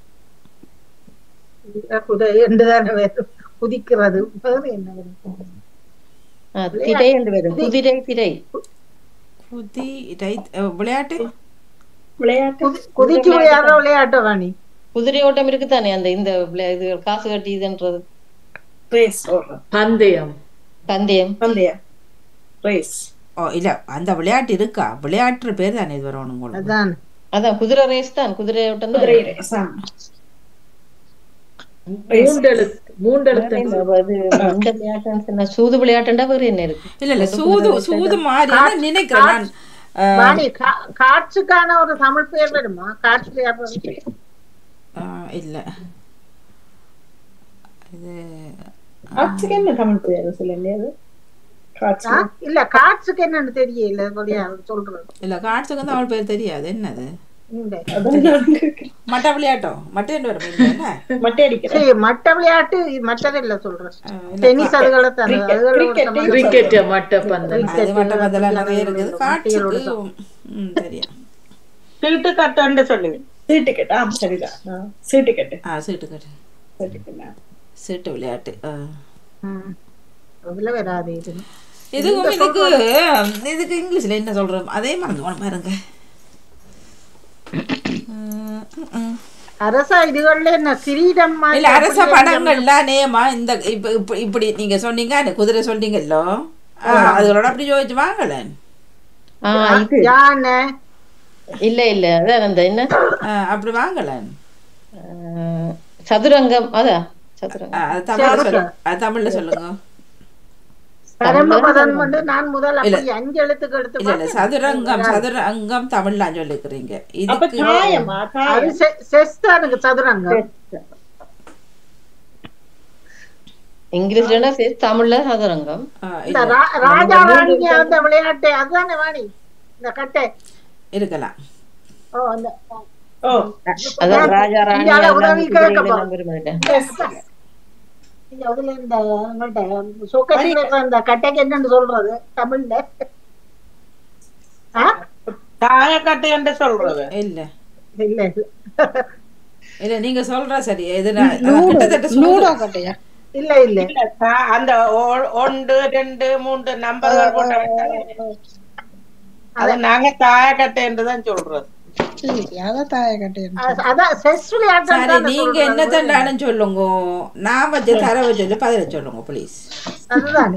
குதிரை என்றுதானே வரும் குதிக்கிறது வேறு என்ன வரும் ஆ, திரை என்று வரும் குதிரை திரை குதி ரை- அஹ், விளையாட்டு விளையாட்டு குதி- குதிச்சு விளையாடுற விளையாட்டு வாணி குதிரை ஓட்டம் இருக்குதானே அந்த இந்த விளை- இது காசு கட்டி இதுன்றது ரேஸ் ஓடுறோம் பந்தயம் பந்தயம் பந்தயம் ரேஸ் ஓ இல்ல அந்த விளையாட்டு இருக்கா விளையாட்டு பேர் தானே இது வரணும் உங்களுக்கு அதான் அதான் குதிரை ரேஸ் தான் குதிரை ஓட்டம் குதிரை தான் ரேஸ் ஆமா மூண்டெழுத்து மூண்டெழுத்து அது இந்த விளையாட்டுன்னு சொன்னா சூது விளையாட்டுண்டா வேற என்ன இருக்கு இல்ல இல்ல சூது சூது மாதிரி ஆனா நினைக்கிறேன் நான் அஹ், வாணி கா- காட்சுக்கான ஒரு தமிழ் பேர் வருமா காட்சு வியாபாரம் அஹ், இல்ல இது காட்சிக்கு என்ன தமிழ் பேர் சொல்லுங்க அது காட்சி ஆ? இல்ல காட்சுக்கு என்னன்னு தெரியல விளையாடு சொல்றது இல்ல காட்சுக்கு வந்து அவள் பேர் தெரியாது என்னது இந்த மட்ட விளையாட்டோ மட்ட என்ன வரும் இல்ல என்ன? மட்டை அடிக்கிற சரி, மற்ற விளையாட்டு இது மற்றது இல்ல சொல்றேன் அஹ், இல்ல, டென்னிஸ் அதுகளை தானே cricket, அதுகளை ஒரு cricket, சம்பந்தம் கிரிக்கெட் மட்ட பந்தயம் அது மட்ட பந்தெல்லாம் நிறைய cricket, இருக்குது மட்டைகளோட காட்சுக்கு ம் தெரியும் சீட்டு கட்டுன்னு சொல்லுவேன் சீட்டு கட்டு ஆ சரிதான் ஆ, சீட்டு கட்டு ஆ சீட்டு கட்டு சீட்டு கட்டு சீட்டு விளையாட்டு ஆ. ம். அதுல வராது இது இதுக்கும் இதுக்கு இதுக்கு இங்கிலீஷ்ல என்ன சொல்றோம் அதே மறந்து போன பாருங்க ம், ம். அரச இதுகள்ல என்ன கிரீடம் மாதிரி இல்ல அரச அப்படி படங்கள்ல நேமா இந்த இப்ப இப்ப- இப்படி நீங்க சொன்னீங்க அந்த குதிரை சொன்னீங்கல்லோ ஆ, அதுகளோட அப்படி யோசிச்சு வாங்கலேன் ஆ இது யானை இல்ல இல்ல அதான் அந்த என்ன ஆ, அப்படி வாங்கலேன் ஆ, சதுரங்கம் அதான் ஆ, சதுரங்கம் அது தமிழ்ல சொல்லு அது தமிழ்ல சொல்லுங்க பரமபதம் வந்து நான் முதல் இல்ல. அப்படி அஞ்சு எழுத்துக்கு எடுத்து இல்ல இல்ல பார்த்தேன். சதுரங்கம் சதுரங்கம் தமிழ்ல சொல்லிக்கிறீங்க அப்ப இதுக்கு தாயமா அது தாயம் செ- செஸ் தான் எனக்கு சதுரங்கம் இங்கிலீஷ்ல சரி தமிழ்ல சதுரங்கம் ஆ, இந்த இல்ல, ரா- ராஜா ராணிங்க அந்த விளையாட்டு அதுதானே வாணி இந்த கட்டை இருக்கலாம் ஓ அந்த ஓ அதான் ராஜா ராணி இந்தியால எல்லாம் உதவி குதிரைகள் கேட்க எல்லாம் வருமாட்டேன் நீங்க அதுல இந்த உங்கள்ட்ட சொக்கத்தில் இருக்கிற இந்த கட்டைக்கு என்னன்னு சொல்றது தமிழ்ல ஆ? தாயக்கட்டு என்று சொல்றது இல்ல இல்ல இல்ல. இல்ல நீங்க சொல்ற சரி இது நான் அதான் கிட்டத்தட்ட லூடோ சொல்றது. கட்டையா இல்ல இல்ல இல்ல, தா- அந்த ஒ- ஒன்று ரெண்டு மூன்று நம்பர்கள் போட்ட அது நாங்க தாயக்கட்டு என்று தான் சொல்றது இல்லையா அதான் தாய கட்டையா அ- அதான் செஸ் விளையாட்டு சரி நீங்க என்ன தண்டாலும் சொல்லுங்க நான் வச்ச தரவை சொல்லி பதில சொல்லுங்க ப்ளீஸ் அதுதானே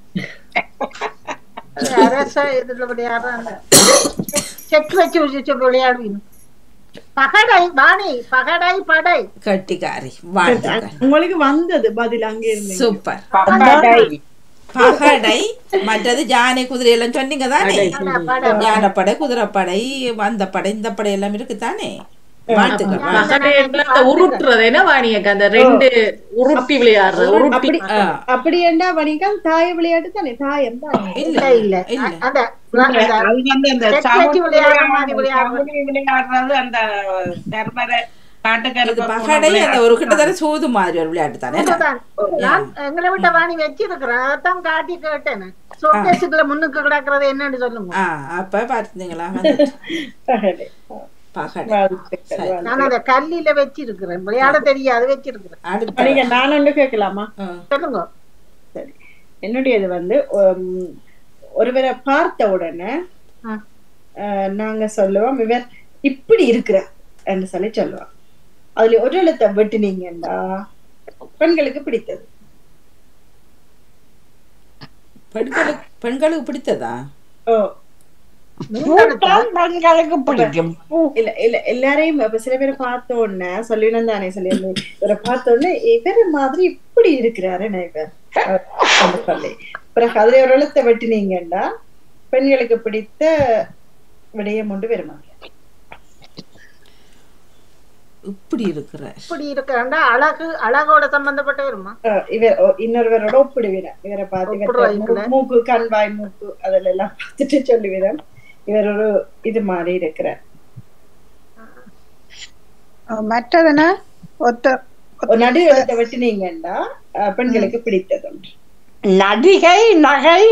அது அரச இதுல விளையாடுறாங்க செக் வச்சு வச்சு விளையாடுவீங்க பகடை வாணி பகடை படை கட்டிக்காரி வாழ்த்துக்கள் உங்களுக்கு வந்தது பதில் அங்க இருந்து சூப்பர் பகடை. பகடை மற்றது யானை குதிரை எல்லாம் சொன்னீங்க தானே படை யானைப்படை குதிரைப்படை அந்த படை இந்த படை எல்லாம் இருக்கு தானே வாழ்த்துக்கள் பகடையில அந்த உருட்டுறது என்ன வாணியக்கா அந்த ரெண்டு உருட்டி விளையாடுறது உருட்டி அப்படி அப்படி என்ன வணிகம் தாய விளையாட்டு தானே தாயம் தானே இல்ல இல்ல இல்ல இல்ல அந்த இல்ல, அது வந்து அந்த செக் வச்சு சவுண்ட் விளையாடுற மாதிரி விளையாடுறது சவுண்ட் விளையாடுறது அந்த தர்மரை இது காட்டுக்கருப்பு பகடை அந்த ஒரு கிட்டத்தட்ட சூது மாதிரி ஒரு விளையாட்டு தானே இதுதான். நான் எங்களை விட்ட வாணி வச்சிருக்கிறேன் அதான் காட்டி கேட்டேன் சோகேசுக்குள்ள முன்னுக்கு கிடக்குறது என்னன்னு சொல்லுங்க ஆ அப்ப பாத்தீங்களா வந்துட்டு. பகடை. பகடை வாழ்த்துக்கள், சரி. வாழ்த்துக்கள். நான் அதை கல்லில வச்சிருக்கிறேன் விளையாட தெரியாது வச்சிருக்கிறேன் அடுத்த நீங்க நான் ஒன்று கேட்கலாமா ஆ. சொல்லுங்க சரி என்னுடையது வந்து உம், ஒருவரை பார்த்த உடனே ஆ. அஹ், நாங்க சொல்லுவோம் இவர் இப்படி இருக்கிற என்று சொல்லி சொல்லுவோம் அதுல ஒரு எழுத்தை வெட்டினீங்கன்னா பெண்களுக்கு பிடித்தது பெண்களுக்கு பெண்களுக்கு பிடித்ததா ஓ பூத்தான் பெண்களுக்கு பிடிக்கும் பூ இல்ல இல்ல எல்லாரையும் இப்ப சில பேரை பார்த்த உடனே சொல்லினு தானே சொல்லி இவரை பார்த்த உடனே இவர் மாதிரி இப்படி இருக்கிறாரு நான் இவர் அஹ், என்று சொல்லி பிறகு அதுல ஒரு எழுத்தை வெட்டினீங்கன்னா பெண்களுக்கு பிடித்த விடயம் ஒன்று வருமாங்க இப்படி இருக்கிற இப்படி இருக்கிறாண்டா அழகு அழகோட சம்பந்தப்பட்ட வருமா அஹ் இவர் ஓ, இன்னொருவரோட ஒப்பிடுவினர் இவரை பார்த்து இவர்ட்ட ஒப்பிடுவாய்ங்களா? மூ- மூக்கு கண்வாய் மூக்கு அதுல எல்லாம் பார்த்துட்டு சொல்லுவிதம் இவர் ஒரு இது மாதிரி இருக்கிறார் மற்றதுனா ஒத்த ஒரு நடு எழுத்தை வெட்டினீங்கன்னா அஹ், பெண்களுக்கு பிடித்தது ஒன்று நடிகை நகை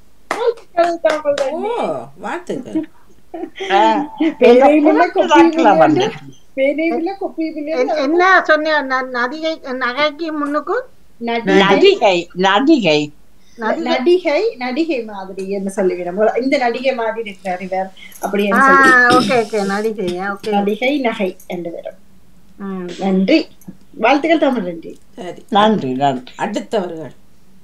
ஓ வாழ்த்துக்கள் பேரையும் இல்லை, புலத்து கொப்பியும் நாக்குல இல்லை வந்து. என்று. பேரையும் இல்லை, கொப்பியும் இல்லை என்- என்று. என்ன சொன்ன ந- நதிகை நகைக்கு முன்னுக்கு நடிகை நடிகை நடிகை நடிகை நடிகை நடிகை மாதிரி என்று சொல்லிவிடும் இந்த நடிகை மாதிரி இருக்கிறார் இவர் அப்படி ஆ என்று சொல்லி ஓகே ஓகே நடிகை ஓகே நடிகை நகை என்று வரும் நன்றி வாழ்த்துக்கள் தமிழ் நன்றி சரி நன்றி நன்றி அடுத்தவர்கள்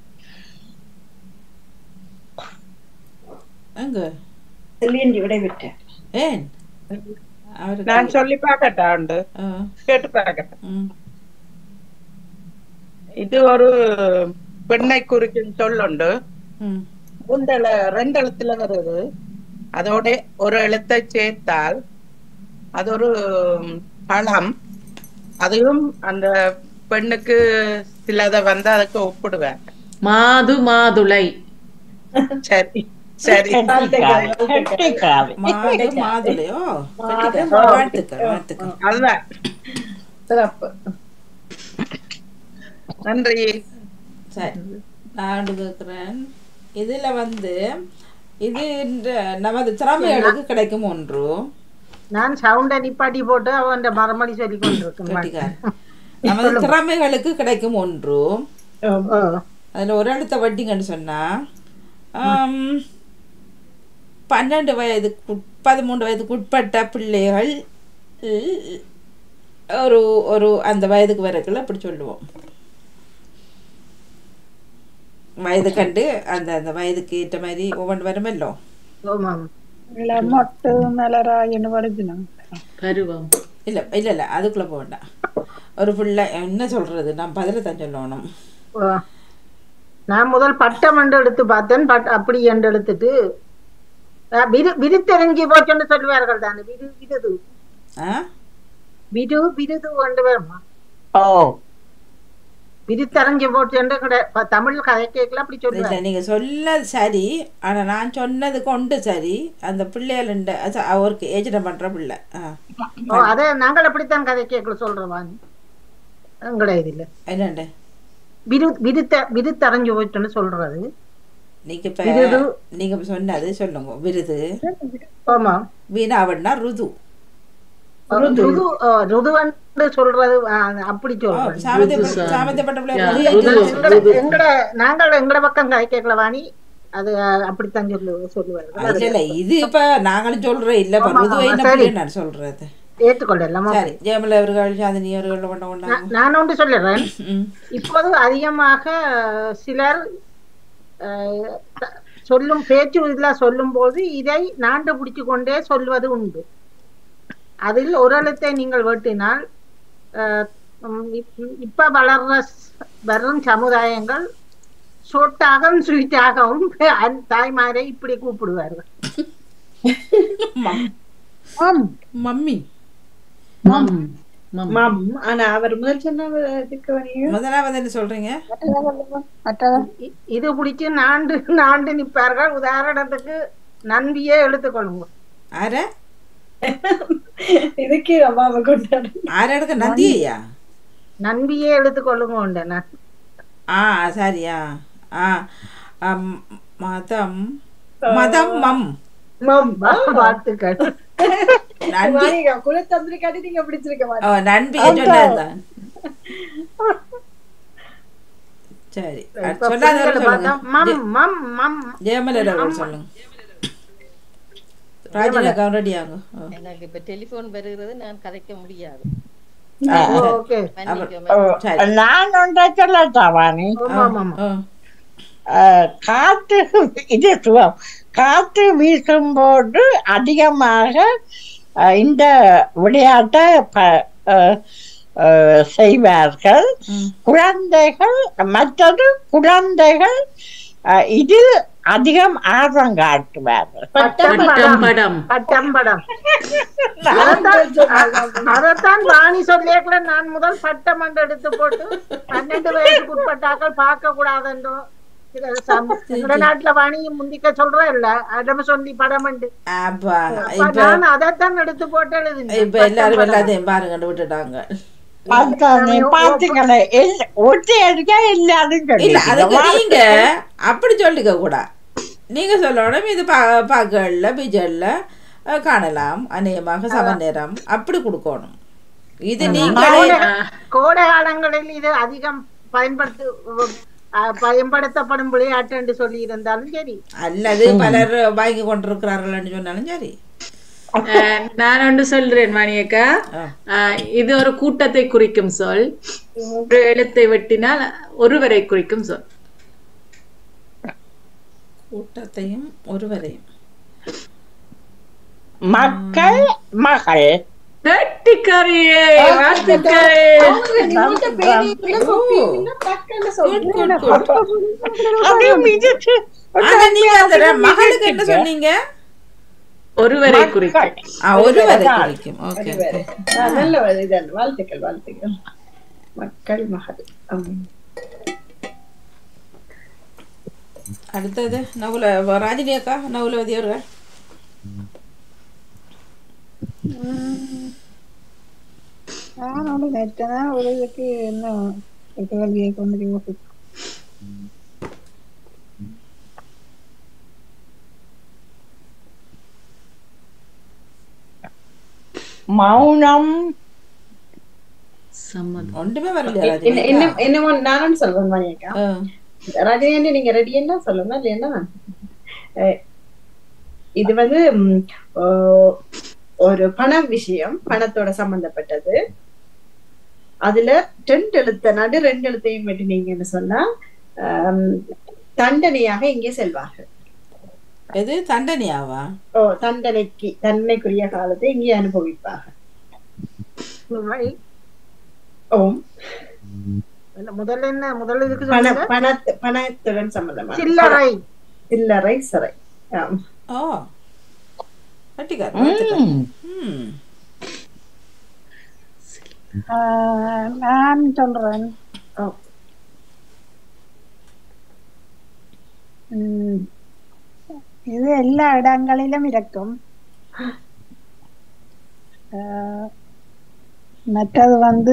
எங்க செல்லியன்றி விடைபெற்றார் ஏன் அவருக்கு நான் சொல்லி பார்க்கட்டா உண்டு ஆ, கேட்டு பார்க்கட்டேன் ம். இது ஒரு பெண்ணை குறிக்கும் சொல்லுண்டு ம். முந்தல ரெண்டு எழுத்துல வருது அதோட ஒரு எழுத்தை சேர்த்தால் அது ஒரு பழம் அதுவும் அந்த பெண்ணுக்கு சிலதை வந்து அதுக்கு ஒப்பிடுவேன் மாது மாதுளை சரி சரி கெட்டிக்காரி, கெட்டிக்காரி. மாது மாதுளையோ கெட்டிக்காரி. வாழ்த்துக்கள் வாழ்த்துக்கள் அதுதான் சிறப்பு நன்றி சரி நான் கேட்கிறேன் இதுல வந்து இது இந்த நமது திறமைகளுக்கு கிடைக்கும் ஒன்று நான் சவுண்ட நிப்பாட்டி போட்டு அவன் மறுமொழி சொல்லி கொண்டிருக்கேன் கெட்டிக்காரி. நமது திறமைகளுக்கு கிடைக்கும் ஒன்று அதுல ஒரு எழுத்த வட்டிங்கன்னு சொன்னா ஆம், பன்னெண்டு வயதுக்கு உட்- பதிமூன்று வயதுக்கு உட்பட்ட பிள்ளைகள் இ- ஒரு ஒரு அந்த வயதுக்கு வரக்குள்ள அப்படி சொல்லுவோம் வயது கண்டு அந்த அந்த வயதுக்கு ஏற்ற மாதிரி ஒவ்வொன்று வருமல்லோ ஆமாம் மொட்டு மலராயின்னு படிக்கணும் பருவம் இல்லை இல்லை இல்லை அதுக்குள்ளே போக வேண்டாம் ஒரு பிள்ளை என்ன சொல்றது நான் பதில தான் சொல்லணும் ஓ. நான் முதல் பட்டம் என்று எடுத்து பார்த்தேன் பட் அப்படி என்று எடுத்துட்டு அஹ், விரு விருத்தெரிஞ்சு போச்சுன்னு சொல்லுவார்கள் தானே விரு விருது ஆ விரு விருது கொண்டு வருமா ஓ விருத்தறிஞ்சு போச்சுன்னு கிடை ப- தமிழ் கதை கேட்கல அப்படி இல்லை சொல்லுவாங்க நீங்கள் சொன்னது சரி ஆனால் நான் சொன்னது கொண்டு சரி அந்த பிள்ளைகளுண்ட அது அவருக்கு ஏஜிடம் பண்ணுற பிள்ளை ஆ ஓ அதை நாங்கள் அப்படித்தான் கதை கேட்கல சொல்றோம் எங்கட இதுல என்னண்டு விரு விருத்த விருத்தறிஞ்சு போச்சுன்னு சொல்றது நீங்கள் இப்போ விருது. நீங்கள் சொன்னது சொல்லுங்க விருது ஆமா வீணாவண்ணா ருது ருது ஓ, ருதுவன்னு சொல்றது ஆ, அப்படி சொல்றது சாமந்தியப்பட்ட சாமந்தியப்பட்ட பிள்ளை எங்கட எங்கட நாங்கள் எங்கட பக்கம் கதை கேட்கல வாணி அது அஹ், அப்படித்தான் சொல்லு சொல்லுவார்கள் இல்ல இல்ல இது இப்ப நாங்களும் சொல்றோம் இல்ல இப்ப ஆமா, ருது ஆமா, என்ன சரி. பிள்ளை நான் சொல்றது ஏற்றுக்கொள்ளலாமா சரி ஜெயமல அவர்கள் சாந்தினி அவர்கள் கொண்ட கொண்டாங்க நான் ஒன்று சொல்லிடுறேன் ம். இப்போது அதிகமாக அஹ், சிலர் அஹ், த- சொல்லும் பேச்சு இதில் சொல்லும் போது இதை நாண்டு பிடிச்சு கொண்டே சொல்வது உண்டு அதில் ஒரு எழுத்தை நீங்கள் வெட்டினால் அஹ், உம், இப்- இப்ப வளர்ற ஸ்- வரும் சமுதாயங்கள் சொட்டாகவும் ஸ்வீட்டாகவும் அன்- தாய்மாரை இப்படி கூப்பிடுவார்கள் மம்மி மம் மம் மம் ஆனா அவர் முதல் சொன்ன இதுக்கு வரையும் முதலாவது என்ன சொல்றீங்க இ- இது பிடிச்சு நாண்டு நாண்டு நிற்பார்கள் உதாரணத்துக்கு நன்பியே எடுத்துக்கொள்ளுங்க ஆர இதுக்கு அம்மாவை கொண்டாடு ஆர எடுக்க நந்தியா நன்பியே எடுத்துக்கொள்ளுங்க உண்டு நான் ஆ சரியா ஆ அம், மதம் மதம் மம் மம் வாழ்த்துக்கள் நன்றி குலத்தந்திரி காட்டி நீங்க பிடிச்சிருக்க ஓ, மாட்டீங்க நன்பியை சொன்னதுதான் சரி இப்ப சொல்லாதவர்கள் பிள்ளைகளை பார்த்தா சொல்லுங்க மம் மம் மம் ஜெயமலர் அவர்கள் சொல்லுங்க ராஜினா கவுரடியாங்க எனக்கு இப்ப டெலிபோன் வருகிறது நான் கதைக்க முடியாது ஓகே மன்னிக்கவும். ஓ, சரி. நான் ஒன்றை சொல்லட்டா வாணி ஆமா ஆமா அஹ், காற்று இது சுகம் காற்று வீசும்போது அதிகமாக அஹ், இந்த விளையாட்டை ப- அஹ், அஹ், செய்வார்கள் குழந்தைகள் மற்றது குழந்தைகள் அஹ், இதில் அதிகம் ஆர்வம் காட்டுவார்கள் பட்டம் பட்டம் படம் படம் பட்டம் படம் அதைத்தான் அதைத்தான் ராணி சொல்லியக்கல நான் முதல் பட்டம் என்று எடுத்து போட்டு பன்னெண்டு வயசுக்கு உட்பட்டாக்கள் பார்க்க கூடாதுன்றோ சில சம்- எங்கட நாட்டுல வாணி முந்திக்க சொல்ற இல்ல அடம் சொல்லி படம் உண்டு அப்பா அப்ப இப்ப நான் அதைத்தான் எடுத்து போட்டு எழுதினேன் இப்ப எல்லாரும் எல்லாத்தையும் பாருங்க விட்டுட்டாங்க பார்த்தானே பாத்துக்கல இல்ல ஒட்டி அடிக்கா இல்லாதுன்னு இல்ல அதுக்கு சொல்லிட்டீங்க. நீங்க அப்படி சொல்லிக்க கூடாது நீங்க சொல்லணும் இது பா பாக்கல்ல பிஜல்ல அஹ், காணலாம் அநேகமாக சம நேரம் அப்படி கொடுக்கணும் இது நீங்களே கோடை கோடை காலங்களில் இது அதிகம் பயன்படுத்து அஹ், பயன்படுத்தப்படும் விளையாட்டு என்று சொல்லி இருந்தாலும் சரி அல்லது பலர் வாங்கி கொண்டிருக்கிறார்கள்னு சொன்னாலும் சரி அஹ், நான் ஒன்று சொல்றேன் மணியக்கா அஹ், இது ஒரு கூட்டத்தை குறிக்கும் சொல் ஒரு எழுத்தை வெட்டினால் ஒருவரை குறிக்கும் சொல் கூட்டத்தையும் ஒருவரையும் மக்கள் மகள் கட்டிக்காரியே வாழ்த்துக்கள் அது மிதிச்சு ஆனா நீங்க அந்த மகளுக்கு என்ன சொன்னீங்க ஒருவரை குறிக்கும் ஆ, ஒருவரை குறிக்கும் ஓகே ஆ, நல்ல ஒரு இதான் வாழ்த்துக்கள் வாழ்த்துக்கள் மக்கள் மகள் ஆம். அடுத்தது நகுல ராஜினி அக்கா நகுலவதி அவர்கள் நான் நேற்றனா ஒரு இதுக்கு என்ன கேள்வியை கொண்டு யோசி மௌனம் சம்மதம் ஒன்றுமே வரலையா என்ன ராஜினி என்ன அக்கா? என்னமோ நானும் சொல்றேன் மணியக்கா ஆ. ரஜினி நீங்க ரெடி என்ன சொல்லணும் இல்லையா அஹ், இது வந்து ம், ஓ, ஒரு பண விஷயம் பணத்தோட சம்பந்தப்பட்டது அதுல ரெண்டு எழுத்த நடு ரெண்டு எழுத்தையும் வெட்டினீங்கன்னு சொன்னா ஆம், தண்டனையாக இங்கே செல்வார்கள் எது தண்டனையாவா ஓ தண்டனைக்கு தண்டனைக்குரிய காலத்தை இங்கே அனுபவிப்பார்கள் ஓம் இல்ல, முதல்ல என்ன முதல்ல இதுக்கு பண சொல்லுங்க பணத்து பணத்துடன் சம்பந்தமான சில்லறை சில்லறை சிறை ஆம். ஓ கட்டிக்கார் வாழ்த்துக்கள். ம் ஆஹ், நான் சொல்றேன் ஓ. உம், இது எல்லா இடங்களிலும் இருக்கும் ஆஹ், மற்றது வந்து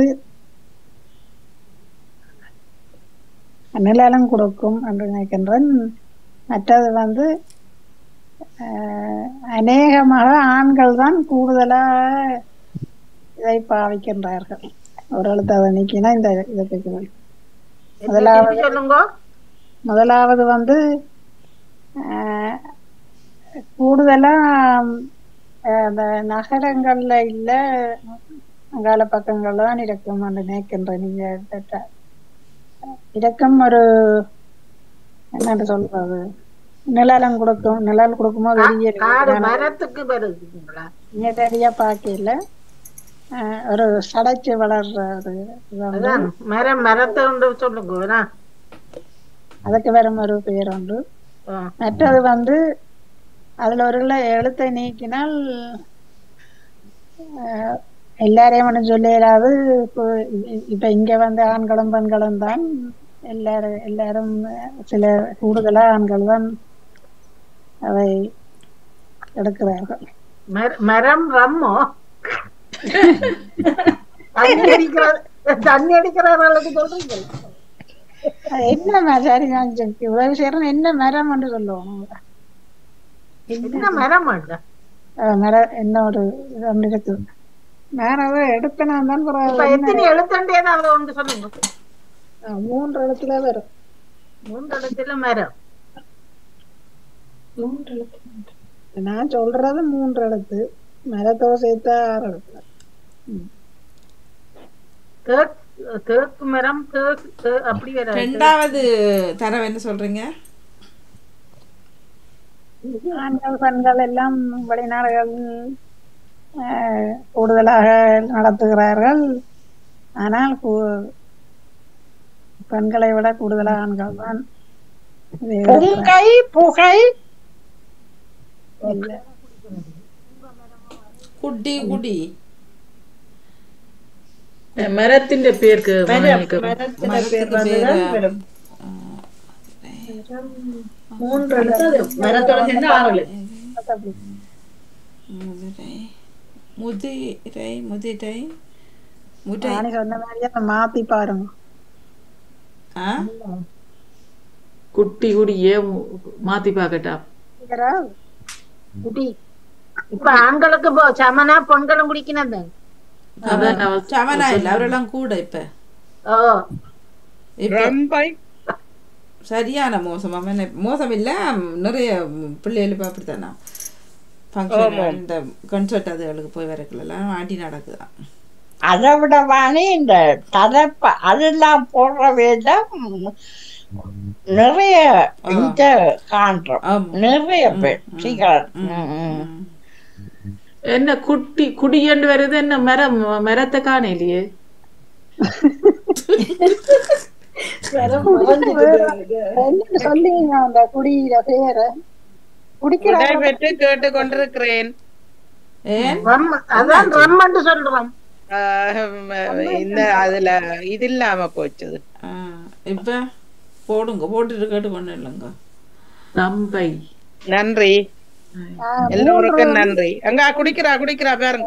நிலம் கொடுக்கும் என்று நினைக்கின்றேன் மற்றது வந்து ஆஹ், அநேகமாக ஆண்கள் தான் கூடுதலாக இதை பாவிக்கின்றார்கள் ஒரு எழுத்து அதை நீக்கினா இந்த இதை கேட்கணும் முதலாவது திருப்பி சொல்லுங்க முதலாவது வந்து ஆஹ், கூடுதலா ஆஹ், அந்த நகரங்கள்ல இல்ல அங்கால பக்கங்கள்ல தான் இருக்கும் என்று நினைக்கின்றேன் நீங்க கேட்ட. இருக்கும் ஒரு என்னன்னு சொல்றது நிழலம் கொடுக்கும் நிழல் கொடுக்கும்போது பெரிய காடு மரத்துக்கு வருதுங்களா இங்க சரியா பார்க்கல ஆஹ், ஒரு சடைச்சு வளர்றது இது வந்து அதான் மரம் மரத்தை கொண்டு சொல்லுங்க வேணா? அதுக்கு வேற ஒரு பெயர் உண்டு ஆ. மற்றது வந்து அதுல ஒரு உள்ள எழுத்தை நீக்கினால் ஆஹ், எல்லாரையும் ஒன்றும் சொல்ல இயலாது இப்போ இ- இப்ப இங்க வந்து ஆண்களும் பெண்களும் தான் எல்லாரும் எல்லாரும் சில கூடுதலா ஆண்கள் தான் அதை எடுக்கிறார்கள் மர- மரம் ரம்மோ தண்ணி அடிக்கிற தண்ணி அடிக்கிறவர்களுக்கு சொல்றீங்க அது என்ன மரம் சரி நான் சொல்~ உதவி செய்யறேன் என்ன மரம் என்று சொல்லுவோம் என்ன மரம் ஆண்டா அஹ் மரம் என்ன ஒரு இது ஒன்று இருக்குது நான் அதை எடுப்பேனா தான் இப்ப எத்தனை எழுத்தண்டே அதை ஒன்று சொல்லுங்க மூன்று இடத்துல வரும் மூன்று இடத்துல மரம் நான் சொல்றது மூன்று எழுத்து மரத்தோட சேர்த்தா ஆறு எழுத்து தேக்கு தேக்கு மரம் தேக்கு தே- அப்படி வராது ரெண்டாவது தரவு என்ன சொல்றீங்க ஆண்கள் பெண்கள் எல்லாம் வெளிநாடுகள் அஹ், கூடுதலாக நடத்துகிறார்கள் ஆனால் கூ- பெண்களை விட கூடுதலாக ஆண்கள் தான் இதை புங்கை புகை இல்லை. குடி குடி மரത്തിന്റെ പേർക്ക് மரத்தின பேர் வந்துதான் வரும். மூன்று எழுத்து அது மரத்தோட சேர்ந்து ஆறு எழுத்து. முதிரை முதிரை முதிரை முட்டை ராணி சொன்ன மாதிரியே அதை மாத்தி பாருங்க ஆ குட்டி குடியே மாத்தி பாக்கட்டா சரியா? குடி இப்ப ஆண்களுக்கு போ சமனா பெண்களும் குடிக்கணும் அதான் நான் சமனா இல்ல அவரெல்லாம் கூட இப்ப ஓ இப்ப ரொம்ப சரியான மோசம் அவன் மோசம் இல்ல நிறைய பிள்ளைகள் அப்படித்தானா ஃபங்க்ஷன் இந்த கன்சர்ட் அதுகளுக்கு போய் வரக்குள்ளலாம் ஆட்டி நடக்குதான் அதை விட வாணி இந்த தலைப்ப அதெல்லாம் போடுற வேதம் நிறைய இந்த காண்றோம் ஆமா. நிறைய பேர் சீக்கிரம் ம், ம். என்ன குட்டி குடியண்டு வருது என்ன மரம் மரத்தை காணலையே என்ன சொல்லுவீங்க அந்த குடியில பேர குடிக்கிற விடைபெற்று கேட்டு கொண்டிருக்கிறேன் ஏன் ரம் அதான் ரம்மன்னு சொல்றோம் ஆஹ், இந்த அதுல இது இல்லாம போச்சுது ஆ, இப்ப போடுங்க போட்டுட்டு கேட்டு கொண்டு இல்லைங்க ரம்பை நன்றி எல்லோருக்கும் நன்றி அங்க குடிக்கிறா குடிக்கிறா பாருங்க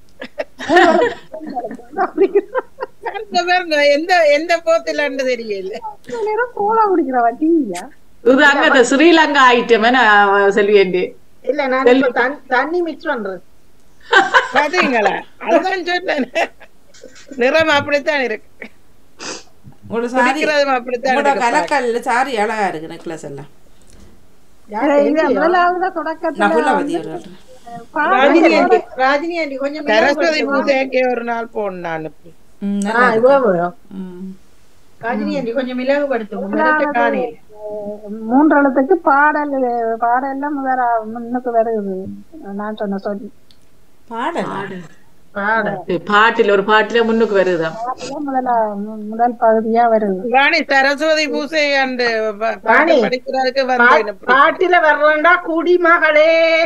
பாருங்க, பாருங்க எந்த எந்த போத்திலன்னு தெரியல நேரம் கோலா குடிக்கிறவா டீயா இது அங்க ஸ்ரீலங்கா ஐட்டம் செல்வியண்டி இல்ல நான் இப்ப தண்- தண்ணி மிக்ஸ் பண்றேன் பாத்தீங்களா அதுதான் சொன்னேன் நிறம் அப்படித்தான் இருக்கு உங்களோட சாரி குடிக்கிறதும் அப்படித்தான் உங்களோட இருக்கு கலக்கல்ல சாரி அழகா இருக்கு நெக்லஸ் எல்லாம் இது முதலாவது தொடக்கத்துல நான் புள்ளவதி ஒரு ராஜினி ஆண்டி ராஜினி ஆண்டி கொஞ்சம் சரஸ்வதி பூஜைக்கு ஒரு நாள் போன நான் ம், ஆ, நல்லா இவ்வளோ இருக்கு. வரும். ம். ராஜினி ஆண்டி கொஞ்சம் மிளகுபடுத்தும் மிளகு காணையில் மூன்று எழுத்துக்கு பாடல் பாடல்லாம் வேற முன்னுக்கு வருது நான் சொன்ன சொல்லி பாடலா பாடு. பாட்டில் ஒரு பாட்டில முன்னுக்கு வருதாம் பாடலாம் முதல்ல மு- முதல் பகுதியா வருது ராணி சரஸ்வதி பூஜை அண்டு ப- பாட்டு ராணி, படிக்கிறதுக்கு பா- வந்தேன் இப்படி. பாட்டில வர்றேன்டா குடி மகளே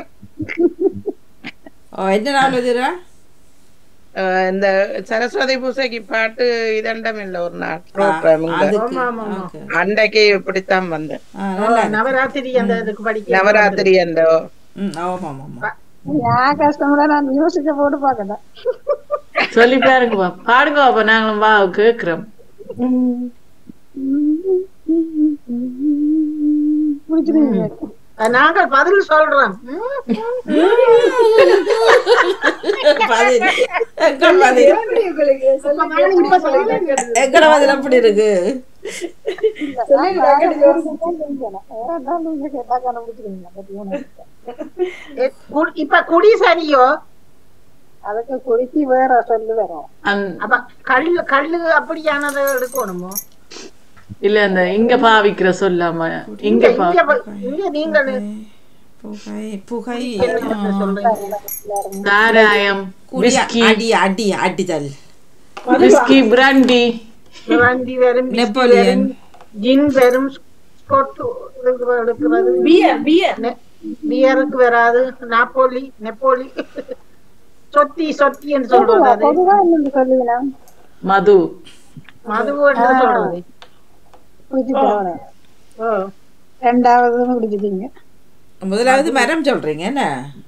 ஓ என்ன நாள் வதிரா அஹ் இந்த சரஸ்வதி பூஜைக்கு பாட்டு இதண்டம் இல்ல ஒரு நாள் ப்ரோக்ராம் அதுக்கு ஆமா, ஆமா. ஓகே அன்றைக்கு இப்படித்தான் வந்தேன் ஆ, நல்லா இருக்கு. நவராத்திரி அந்த இதுக்கு படிக்க நவராத்திரி அந்த ம் ஆமா ஆமா ஆமா ஏன் கஷ்டம்ல நான் மியூசிக்க போட்டு பார்க்கல சொல்லி பாருங்க பா. பாடுங்க அப்ப நாங்களும் வா கேக்குறோம் பிடிச்சிருக்கீங்க நாங்கள் பதில் சொல்றோம் பதில் எங்கள் பதில் எப்படி உங்களுக்கு சொல்லுங்க எங்கட பதில் எப்படி இருக்கு எ, கு- இப்ப குடி சரியோ அதுக்கு குறிச்சி வேற சொல்லு வரும் அந்த- அப்ப கல்லு கல்லு அப்படியானதை எடுக்கணுமோ இல்ல அந்த இங்க பாவிக்கிற சொல்லாம இங்க இங்க பா இங்க ப- இங்க நீங்கள் புகை புகை சாராயம் குடி விஸ்கி அடி அடி அடிதல் விஸ்கி பிராண்டி வண்டி வெறும் whisky நெப்போலியன். வெறும், ஜின் வெறும் ஸ்கொட்டு எடுக்கிறது பியர் பியர் நெ- பியருக்கு வராது நாப்போலி நெப்போலி சொத்தி சொத்தி என்று சொல்றது அது பொதுவா என்னன்னு சொல்லுவீங்களா மது மது என்று சொல்றது குடிச்சிட்டு ஓ ரெண்டாவது குடிச்சிட்டீங்க முதலாவது மரம் சொல்றீங்க என்ன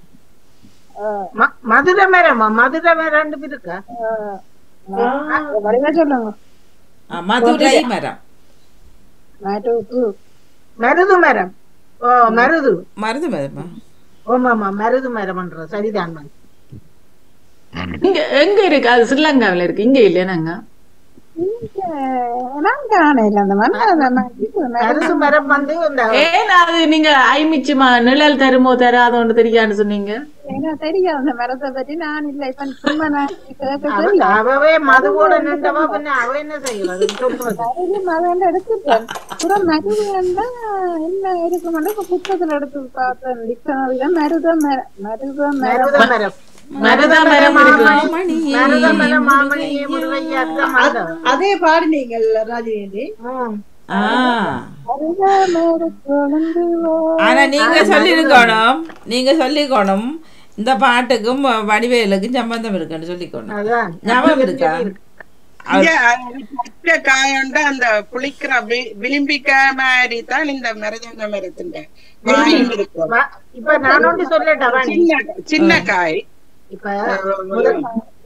ம- மதுரை மரம் மதுரை மரம் ரெண்டு பேர் இருக்கா வடிவா சொல்லுங்க ஆ, மதுரை மரம் நாட்டுக்கு மருது மரம் ஓ மருது மருந்து மரமா ஓமாமா மருது மரம்ன்ற சரிதான் மேம். இங்க எங்க இருக்கு அது ஸ்ரீலங்காவில இருக்கு இங்க இல்லையா நாங்க இங்க நான் காணையில அந்த மாதிரி அந்த மாதிரி மருது மரம் வந்து இந்த ஏன் அது நீங்க ஐமிச்சுமா நிழல் தருமோ தராதோன்னு தெரியான்னு சொன்னீங்க எனக்கு தெரியாது அந்த மரத்தை பத்தி நான் இல்ல இப்ப சும்மா நான் கேட்க அவ- அவவே மதுவோட நின்றவா பின்ன அவ என்ன செய்யறது சொல்றது மருந்து மதம் எடுத்துட்டேன் அப்புறம் மருந்து வந்தா என்ன இருக்குமென்று இப்ப புத்தகத்துல எடுத்து பார்த்தேன் டிக்ஷனரியில மருத மரம் மருத மரம் மருத மரம் மருதா மரம் இருக்கு மாமணியே, மருத மரம் மாமணியே முருகையா தான் மருதம். அதே பாடுனீங்கள் ராஜினி ஆண்டி ம். ஆ மருத மரம் கொழுந்து ஆனா நீங்க சொல்லிருக்கணும் நீங்க சொல்லிக்கணும் இந்த பாட்டுக்கும் வடிவேலுக்கும் சம்பந்தம் இருக்குன்னு சொல்லிக்கணும் அதான் ஞாபகம் இருக்கா இங்க பச்சை காயண்டா அந்த புளிக்கிற வி- விளிம்பிக்காய் மாதிரி தான் இந்த மிருதங்க மரத்துண்ட வாயும் இருக்கும். வ- இப்ப நான் ஒன்று சொல்லட்டா வாணி சின்ன சின்ன காய் இப்ப முதல்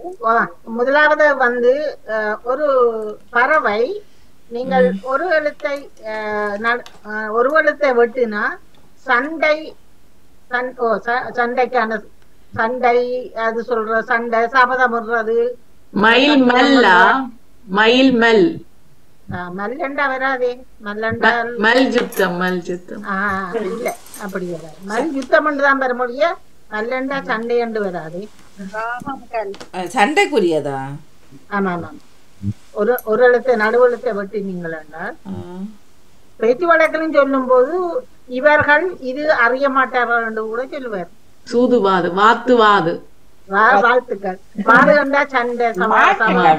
வா- முதலாவது வந்து அஹ், ஒரு பறவை நீங்கள் ஒரு எழுத்தை அஹ், நட- அஹ், ஒரு எழுத்தை வெட்டினா சண்டை சண்- ஓ, ச- சண்டைக்கான சண்டை அது சொல்ற சண்டை சபதம் விடுறது மயில் மல்லா மயில் மல் அஹ், மல்லண்டா வராதே மல்லண்டா ம- மல் யுத்தம் மல் யுத்தம் ஆஹ் இல்ல அப்படி வராது மல் யுத்தம் தான் வர முடிய மல்லண்டா சண்டை என்று வராது அஹ், சண்டைக்குரியதா ஆமா ஆமா ஒரு ஒரு எழுத்தை நடுவெழுத்தை வெட்டினீங்களா பேச்சு வழக்கிலும் சொல்லும் போது இவர்கள் இது அறிய மாட்டார்கள் என்று கூட சொல்லுவார் சூதுவாது வாத்துவாது வா- வாழ்த்துக்கள் வாது கண்டா சண்டை சமாசமா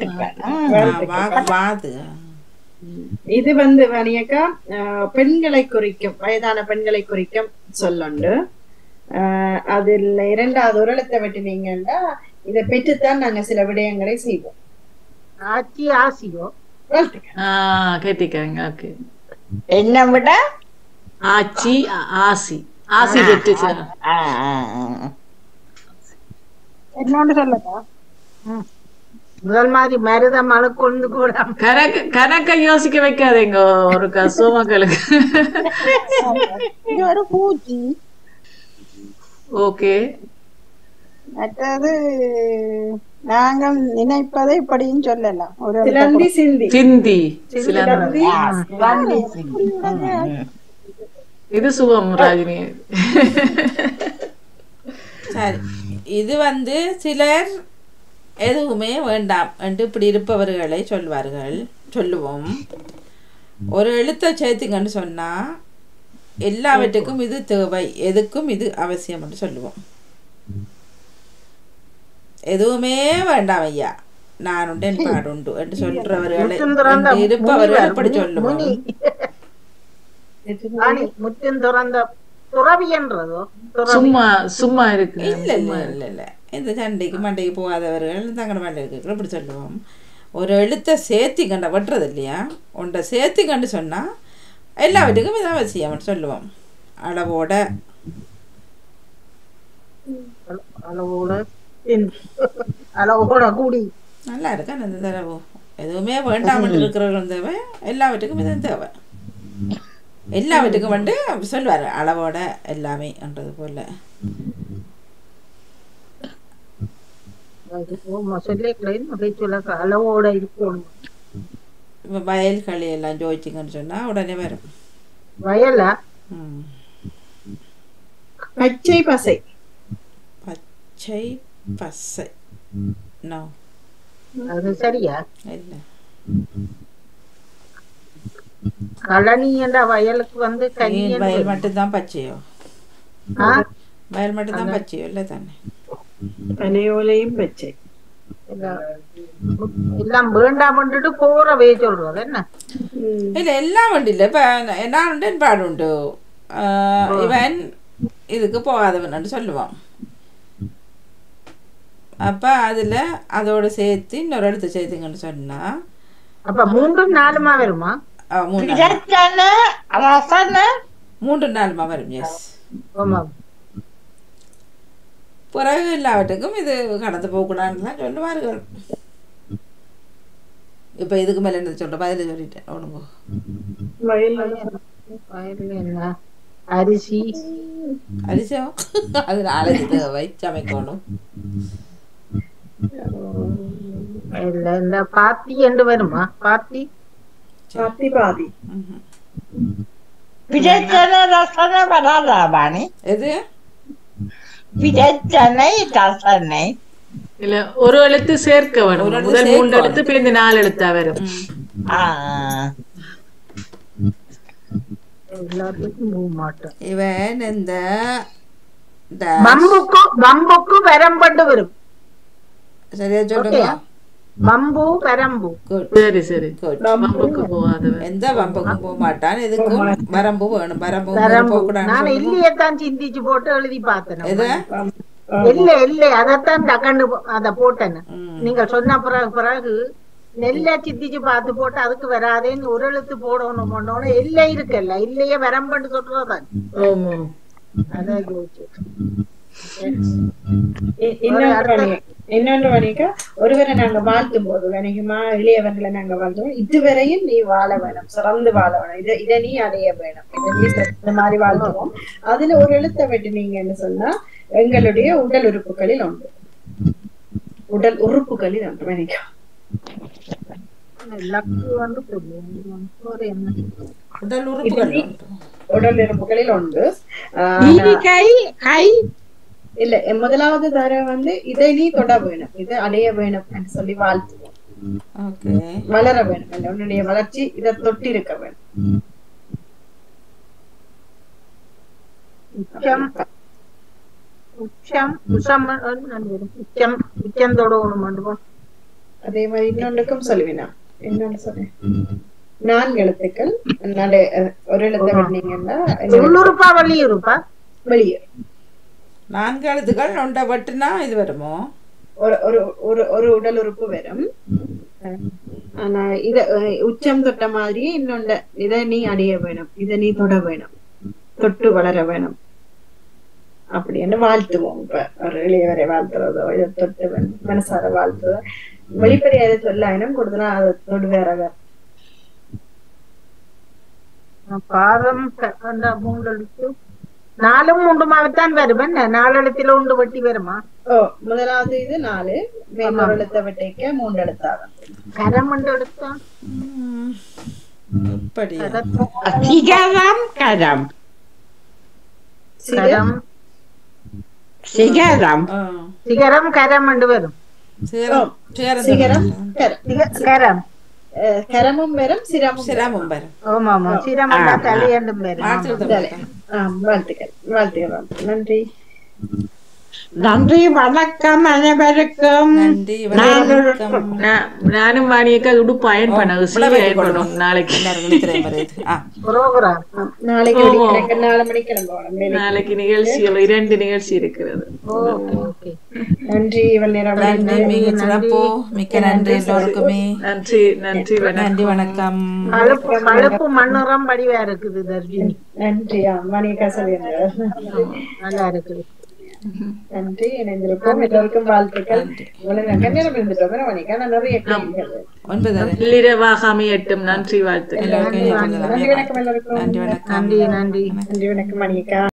வாது இது வந்து வணியக்கா அஹ், பெண்களை குறிக்கும் வயதான பெண்களை குறிக்கும் சொல்லுண்டு அஹ், அதில் இரண்டாவது ஒரு எழுத்தை வெட்டினீங்கன்னா இதை பெற்றுத்தான் நாங்க சில விடயங்களை செய்வோம் ஆச்சி ஆசியோ ஆஹ் கேட்டிக்காங்க ஓகே என்ன விட ஆச்சி ஆ- ஆசி ஆசி பெற்று சார் என்னோட சொல்லட்டா முதல் மாதிரி மருதம் அழுக்கொண்டு கூட கணக்கு கணக்க யோசிக்க வைக்காதீங்க ஒரு கசுமக்களுக்கு இது ஒரு பூச்சி ஓகே மற்றது நாங்கள் நினைப்பதை இப்படியும் சொல்லலாம் ஒரு சிலந்தி சிந்தி சிந்தி சிலந்தி இது சுகம் ராஜினி சரி இது வந்து சிலர் எதுவுமே வேண்டாம் என்று இப்படி இருப்பவர்களை சொல்வார்கள் சொல்லுவோம் ஒரு எழுத்தை சேர்த்துங்கன்னு சொன்னா எல்லாவற்றுக்கும் இது தேவை எதுக்கும் இது அவசியம் என்று சொல்லுவோம் எதுவுமே வேண்டாம் ஐயா நான் உண்டு என் பாடுண்டு என்று சொல்றவர்களை முற்றும் துறந்த என்று இருப்பவர்கள் முனிவர், இப்படி மு- சொல்லுவோம் முனி. ஆணி, முற்றும் துறந்த துறவி என்றதோ துறவி. சும்மா சும்மா இருக்கு இல்ல இல்ல இல்ல இல்ல இந்த சண்டைக்கு மண்டைக்கு போகாதவர்கள் தங்கட மண்டை இருக்கிற இப்படி சொல்லுவோம் ஒரு எழுத்தை சேர்த்தி கண்ட வெட்டுறது இல்லையா உன்னை சேர்த்தி கண்டு சொன்னா எல்லாவற்றுக்கும் இது அவசியம் சொல்லுவோம் அளவோட அளவோட பின். அளவோட கூடி நல்லா இருக்கா அந்த தடவை எதுவுமே வேண்டாமல் இருக்கிறவர்கள் தேவை எல்லாவற்றுக்கும் இது தேவை எல்லாவற்றுக்கும் வந்து சொல்வார் அளவோட எல்லாமே என்றது போல அது ஓமா சொல்லிக்கலைன்னு அப்படி சொல்ல அளவோட இருக்கணும் இப்ப வயல் களி எல்லாம் ஜோதிச்சிங்கன்னு சொன்னா உடனே வரும் வயலா ம். பச்சை பசை பச்சை பசை நோ அது சரியா இல்லை களனி என்ற வயலுக்கு வந்து கனி நீ என்று வயல் வரும். மட்டும்தான் பச்சையோ ஆ? வயல் மட்டும்தான் பச்சையோ இல்லை தானே பனையோலையும் பச்சை எல்லாம் எல்லாம் வேண்டாம் பண்ணிட்டு போறவே சொல்றது என்ன இல்லை எல்லாம் உண்டு இல்லை இப்போ நான் உண்டு என் பாடு உண்டு ஆஹ், இவன் இதுக்கு போகாதவன் சொல்லுவான் அப்போ அதில் அதோட சேர்த்து இன்னொரு இடத்த சேர்த்துங்கன்னு சொன்னா அப்ப மூன்றும் நாலுமா வருமா அஹ், மூணு நாள். பிரச்சனை ரசனை மூன்று நாளுமா வரும் எஸ் ஆமா பிறகு எல்லாவற்றுக்கும் இது கடந்து போகக்கூடாதுன்னு தான் சொல்லுவார்கள் இப்போ இதுக்கு மேலே என்ன சொல்கிறேன் பதில் சொல்லிட்டேன் ஒழுங்கோ வயல்ல என்ன அரிசி அரிசியம் அது நாளைக்கு தேவை சமைக்கணும் இல்ல இந்த பாத்தி என்று வருமா பாத்தி பாத்தி பாதி பிரச்சனை ரசனை வராதா பாணி எது பிரச்சனை ரசனை இல்ல ஒரு எழுத்து சேர்க்க வேணும் ஒரு எழுத்து முதல் மூன்று சேர்க்க எழுத்து பிரிந்து நாலு எழுத்தா வரும் ஆ எல்லாத்துக்கும் போக மாட்டோம் இவன் இந்த இந்த மம்புக்கு மம்புக்கு வரம்பட்டு வரும் சரியா சொல்லுங்க Okay. மம்பு வரம்பு குட் சரி சரி குட் வம்புக்கு போகாதவன் எந்த வம்புக்கும் போக மாட்டான் எதுக்கும் வரம்பு வேணும் வரம்பு வரம்பு போகக்கூடாதுன்னு நான் சொல்லுவோம். இல்லையே தான் சிந்திச்சு போட்டு எழுதி பார்த்தேன் எது இல்ல இல்ல அதத்தான் டக்கண்டு அத போட்டேன் ம். நீங்க சொன்ன பிறகு பிறகு நெல்லை சித்திச்சு பார்த்து போட்டு அதுக்கு வராதேன்னு ஒரு எழுத்து போடணும் பண்ணணும் இல்லை இருக்குல்ல இல்லையே வரம்புன்னு சொல்றதான் ஆமா அதான் யோசிச்சு இ- இன்னொன்று வணி- இன்னொன்று வணிகா ஒருவரை நாங்க வாழ்த்தும் போது வணிகமா இளையவர்களை நாங்க வாழ்த்துவோம் இதுவரையும் நீ வாழ வேணும் சிறந்து வாழ வேணும் இதை இதை நீ அடைய வேணும் இதை நீ இந்த மாதிரி வாழ்த்துவோம் அதுல ஒரு எழுத்தை வெட்டினீங்கன்னு சொன்னா எங்களுடைய உடல் உறுப்புகளில் ஒன்று உடல் உறுப்புகளில் ஒன்று வணிகா லக்கு வந்து சொல்லுவோம் ஒரு என்ன உடல் உறுப்புகள் உடல் உறுப்புகளில் ஒன்று ஆஹ், நீ கை கை இல்ல என் முதலாவது தர வந்து இதை நீ தொட வேணும் இதை அடைய வேணும் என்று சொல்லி வாழ்த்துவோம் ஓகே வளர வேணும் அந்த உன்னுடைய வளர்ச்சி இதை தொட்டி இருக்க வேணும் உச்சம் உச்சம் உச்சம் உச்சம் உச்சந்தோட ஒண்ணு பண்ணுவோம் அதே மாதிரி இன்னொன்றுக்கும் சொல்லுவேன் நான் இன்னொன்னு சொன்னேன் நான்கு எழுத்துக்கள் நடு அஹ், ஒரு எழுத்தை வெட்டினீங்கன்னா உள்ளுறுப்பா வெளியுறுப்பா வெளியே நான்கு எழுத்துக்கள் நொண்ட வெட்டுனா இது வருமோ ஒரு ஒரு ஒரு ஒரு உடல் உறுப்பு வரும் ஆனா இத அஹ், உச்சம் தொட்ட மாதிரியே இன்னொன்று இதை நீ அடைய வேணும் இதை நீ தொட வேணும் தொட்டு வளர வேணும் அப்படின்னு வாழ்த்துவோம் இப்ப ஒரு இளையவரை வாழ்த்துறதோ இதை தொட்டு வேணும் மனசார வாழ்த்துறதோ வெளிப்படையாக சொல்லாயினும் கூடுதலா அதை தொடு வேற வேற பாதம் க- அந்த மூன்று எழுத்து நாலும் மூன்றுமாகத்தான் வரும் என்ன நாலு எழுத்துல உண்டு வெட்டி வருமா ஓ முதலாவது இது நாலு மேலொரு எழுத்தை வெட்டிக்க மூன்று எழுத்தாகும் கரம் என்று எடுத்தா அப்படியா சிகரம் கரம் கரம் சிகரம் ஆ. சிகரம் கரம் என்று வரும் சிகரம் சிகரம் சிகரம் கரம் சிக- கரம் அஹ், கரமும் வரும் சிரமும் சிரமம் வரும் ஆமா ஆமா சிரம் தலை என்றும் வரும் வாழ்த்துக்கள் சரி. ஆ, வாழ்த்துக்கள் வாழ்த்துக்கள் நன்றி நன்றி வணக்கம் அனைவருக்கும் நன்றி வணக்கம் நான் நானும் வாணியக்கா உடுப்பு அயன் பண்ண சீவி அயன் பண்ணும் நாளைக்கு எல்லாரும் நினைக்கிறேன் வருது. ஆ புரோகிராம் நாளைக்கு வெடிக்கிறேன் நாலு மணிக்கு கிளம்புவோம் வேலைக்கு. நாளைக்கு நிகழ்ச்சிகள் இரண்டு நிகழ்ச்சி இருக்கிறது ஓகே நன்றி இவள் நேரம் நன்றி மிக சிறப்பு மிக்க நன்றி எல்லோருக்குமே நன்றி நன்றி வணக்கம் நன்றி வணக்கம் பழுப்பு பழுப்பு மண்ணுரம் படிவா இருக்குது தர்ஜினி நன்றியா மணிக்கா சொல்லியிருந்தேன் நல்லா இருக்குது நன்றி இணைந்திருப்போம் எல்லோருக்கும் வாழ்த்துக்கள் இவ்வளவு நேரம் இருந்துட்டோம் மணிக்கா நான் நிறைய கேள்விகள் ஒன்பது நள்ளிரவாக அமையட்டும் நன்றி வாழ்த்து எல்லாருக்கும் இனிய பொழுது. நன்றி வணக்கம் எல்லோருக்கும் நன்றி வணக்கம் நன்றி நன்றி நன்றி வணக்கம் மணிக்கா